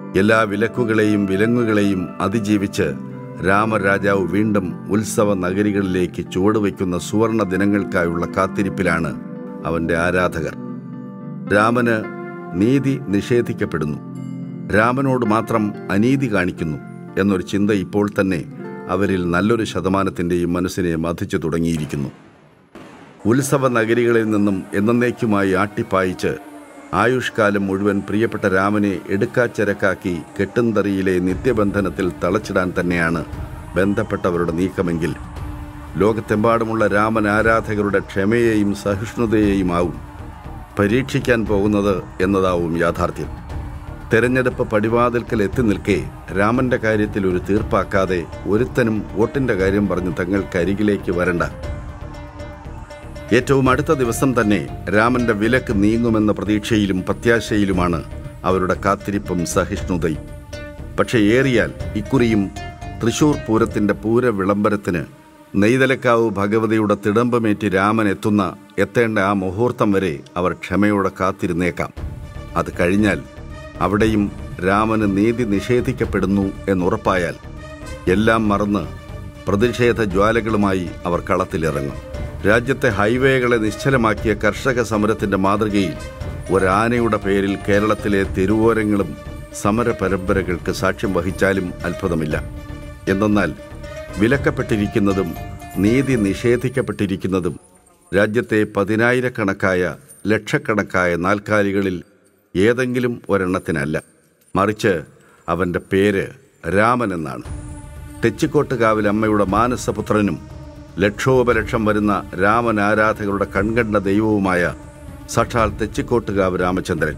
എല്ലാ വിലക്കുകളെയും വിലങ്ങുകളെയും അതിജീവിച്ച് രാമരാജാവ് വീണ്ടും ഉത്സവ നഗരികളിലേക്ക് ചുവടുവയ്ക്കുന്ന സുവർണ ദിനങ്ങൾക്കായുള്ള കാത്തിരിപ്പിലാണ് അവൻ്റെ ആരാധകർ രാമന് നീതി നിഷേധിക്കപ്പെടുന്നു രാമനോട് മാത്രം അനീതി കാണിക്കുന്നു എന്നൊരു ചിന്ത ഇപ്പോൾ തന്നെ അവരിൽ നല്ലൊരു ശതമാനത്തിൻ്റെയും മനസ്സിനെ മതിച്ചു തുടങ്ങിയിരിക്കുന്നു ഉത്സവ നഗരികളിൽ നിന്നും എന്നേക്കുമായി ആട്ടിപ്പായിച്ച് ആയുഷ്കാലം മുഴുവൻ പ്രിയപ്പെട്ട രാമനെ എടുക്കാച്ചരക്കാക്കി കെട്ടുന്തറിയിലെ നിത്യബന്ധനത്തിൽ തളച്ചിടാൻ തന്നെയാണ് ബന്ധപ്പെട്ടവരുടെ നീക്കമെങ്കിൽ ലോകത്തെമ്പാടുമുള്ള രാമൻ ആരാധകരുടെ ക്ഷമയെയും സഹിഷ്ണുതയെയുമാവും പരീക്ഷിക്കാൻ പോകുന്നത് എന്നതാവും യാഥാർത്ഥ്യം തെരഞ്ഞെടുപ്പ് പടിവാതിൽക്കൽ എത്തി നിൽക്കെ രാമന്റെ കാര്യത്തിൽ ഒരു തീർപ്പാക്കാതെ ഒരുത്തനും വോട്ടിന്റെ കാര്യം പറഞ്ഞ് തങ്ങൾക്കരികിലേക്ക് വരണ്ട ഏറ്റവും അടുത്ത ദിവസം തന്നെ രാമന്റെ വിലക്ക് നീങ്ങുമെന്ന പ്രതീക്ഷയിലും പ്രത്യാശയിലുമാണ് അവരുടെ കാത്തിരിപ്പും സഹിഷ്ണുതയും പക്ഷേ ഏറിയാൽ ഇക്കുറിയും തൃശൂർ പൂരത്തിന്റെ പൂര വിളംബരത്തിന് നെയ്തലക്കാവ് ഭഗവതിയുടെ തിടമ്പമേറ്റ് രാമൻ എത്തുന്ന എത്തേണ്ട ആ മുഹൂർത്തം വരെ അവർ ക്ഷമയോടെ കാത്തിരുന്നേക്കാം അത് കഴിഞ്ഞാൽ അവിടെയും രാമന് നീതി നിഷേധിക്കപ്പെടുന്നു എന്നുറപ്പായാൽ എല്ലാം മറന്ന് പ്രതിഷേധ ജ്വാലകളുമായി അവർ കളത്തിലിറങ്ങും രാജ്യത്തെ ഹൈവേകളെ നിശ്ചലമാക്കിയ കർഷക സമരത്തിന്റെ മാതൃകയിൽ ഒരാനയുടെ പേരിൽ കേരളത്തിലെ തെരുവോരങ്ങളും സമര പരമ്പരകൾക്ക് സാക്ഷ്യം വഹിച്ചാലും അത്ഭുതമില്ല എന്തെന്നാൽ വിലക്കപ്പെട്ടിരിക്കുന്നതും നീതി നിഷേധിക്കപ്പെട്ടിരിക്കുന്നതും രാജ്യത്തെ പതിനായിരക്കണക്കായ ലക്ഷക്കണക്കായ നാൽക്കാലികളിൽ ഏതെങ്കിലും ഒരെണ്ണത്തിനല്ല മറിച്ച് അവൻ്റെ പേര് രാമൻ എന്നാണ് തെച്ചിക്കോട്ടുകാവിൽ അമ്മയുടെ മാനസപുത്രനും ലക്ഷോപലക്ഷം വരുന്ന രാമൻ ആരാധകരുടെ കൺകണ്ട ദൈവവുമായ സക്ഷാൽ തെച്ചിക്കോട്ടുകാവ് രാമചന്ദ്രൻ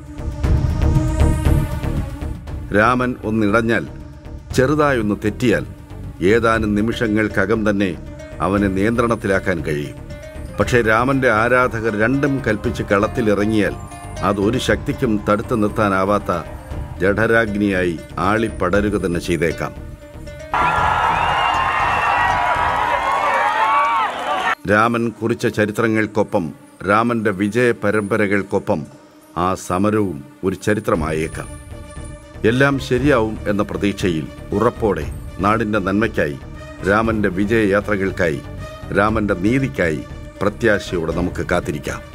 രാമൻ ഒന്നിടഞ്ഞാൽ ചെറുതായൊന്ന് തെറ്റിയാൽ ഏതാനും നിമിഷങ്ങൾക്കകം തന്നെ അവനെ നിയന്ത്രണത്തിലാക്കാൻ കഴിയും പക്ഷേ രാമന്റെ ആരാധകർ രണ്ടും കൽപ്പിച്ച് കളത്തിലിറങ്ങിയാൽ അതൊരു ശക്തിക്കും തടുത്തു നിർത്താനാവാത്ത ജഠരാഗ്നിയായി ആളിപ്പടരുക തന്നെ ചെയ്തേക്കാം രാമൻ കുറിച്ച ചരിത്രങ്ങൾക്കൊപ്പം രാമന്റെ വിജയ പരമ്പരകൾക്കൊപ്പം ആ സമരവും ഒരു ചരിത്രമായേക്കാം എല്ലാം ശരിയാവും എന്ന പ്രതീക്ഷയിൽ ഉറപ്പോടെ നാടിൻ്റെ നന്മയ്ക്കായി രാമന്റെ വിജയയാത്രകൾക്കായി രാമന്റെ നീതിക്കായി പ്രത്യാശയോടെ നമുക്ക് കാത്തിരിക്കാം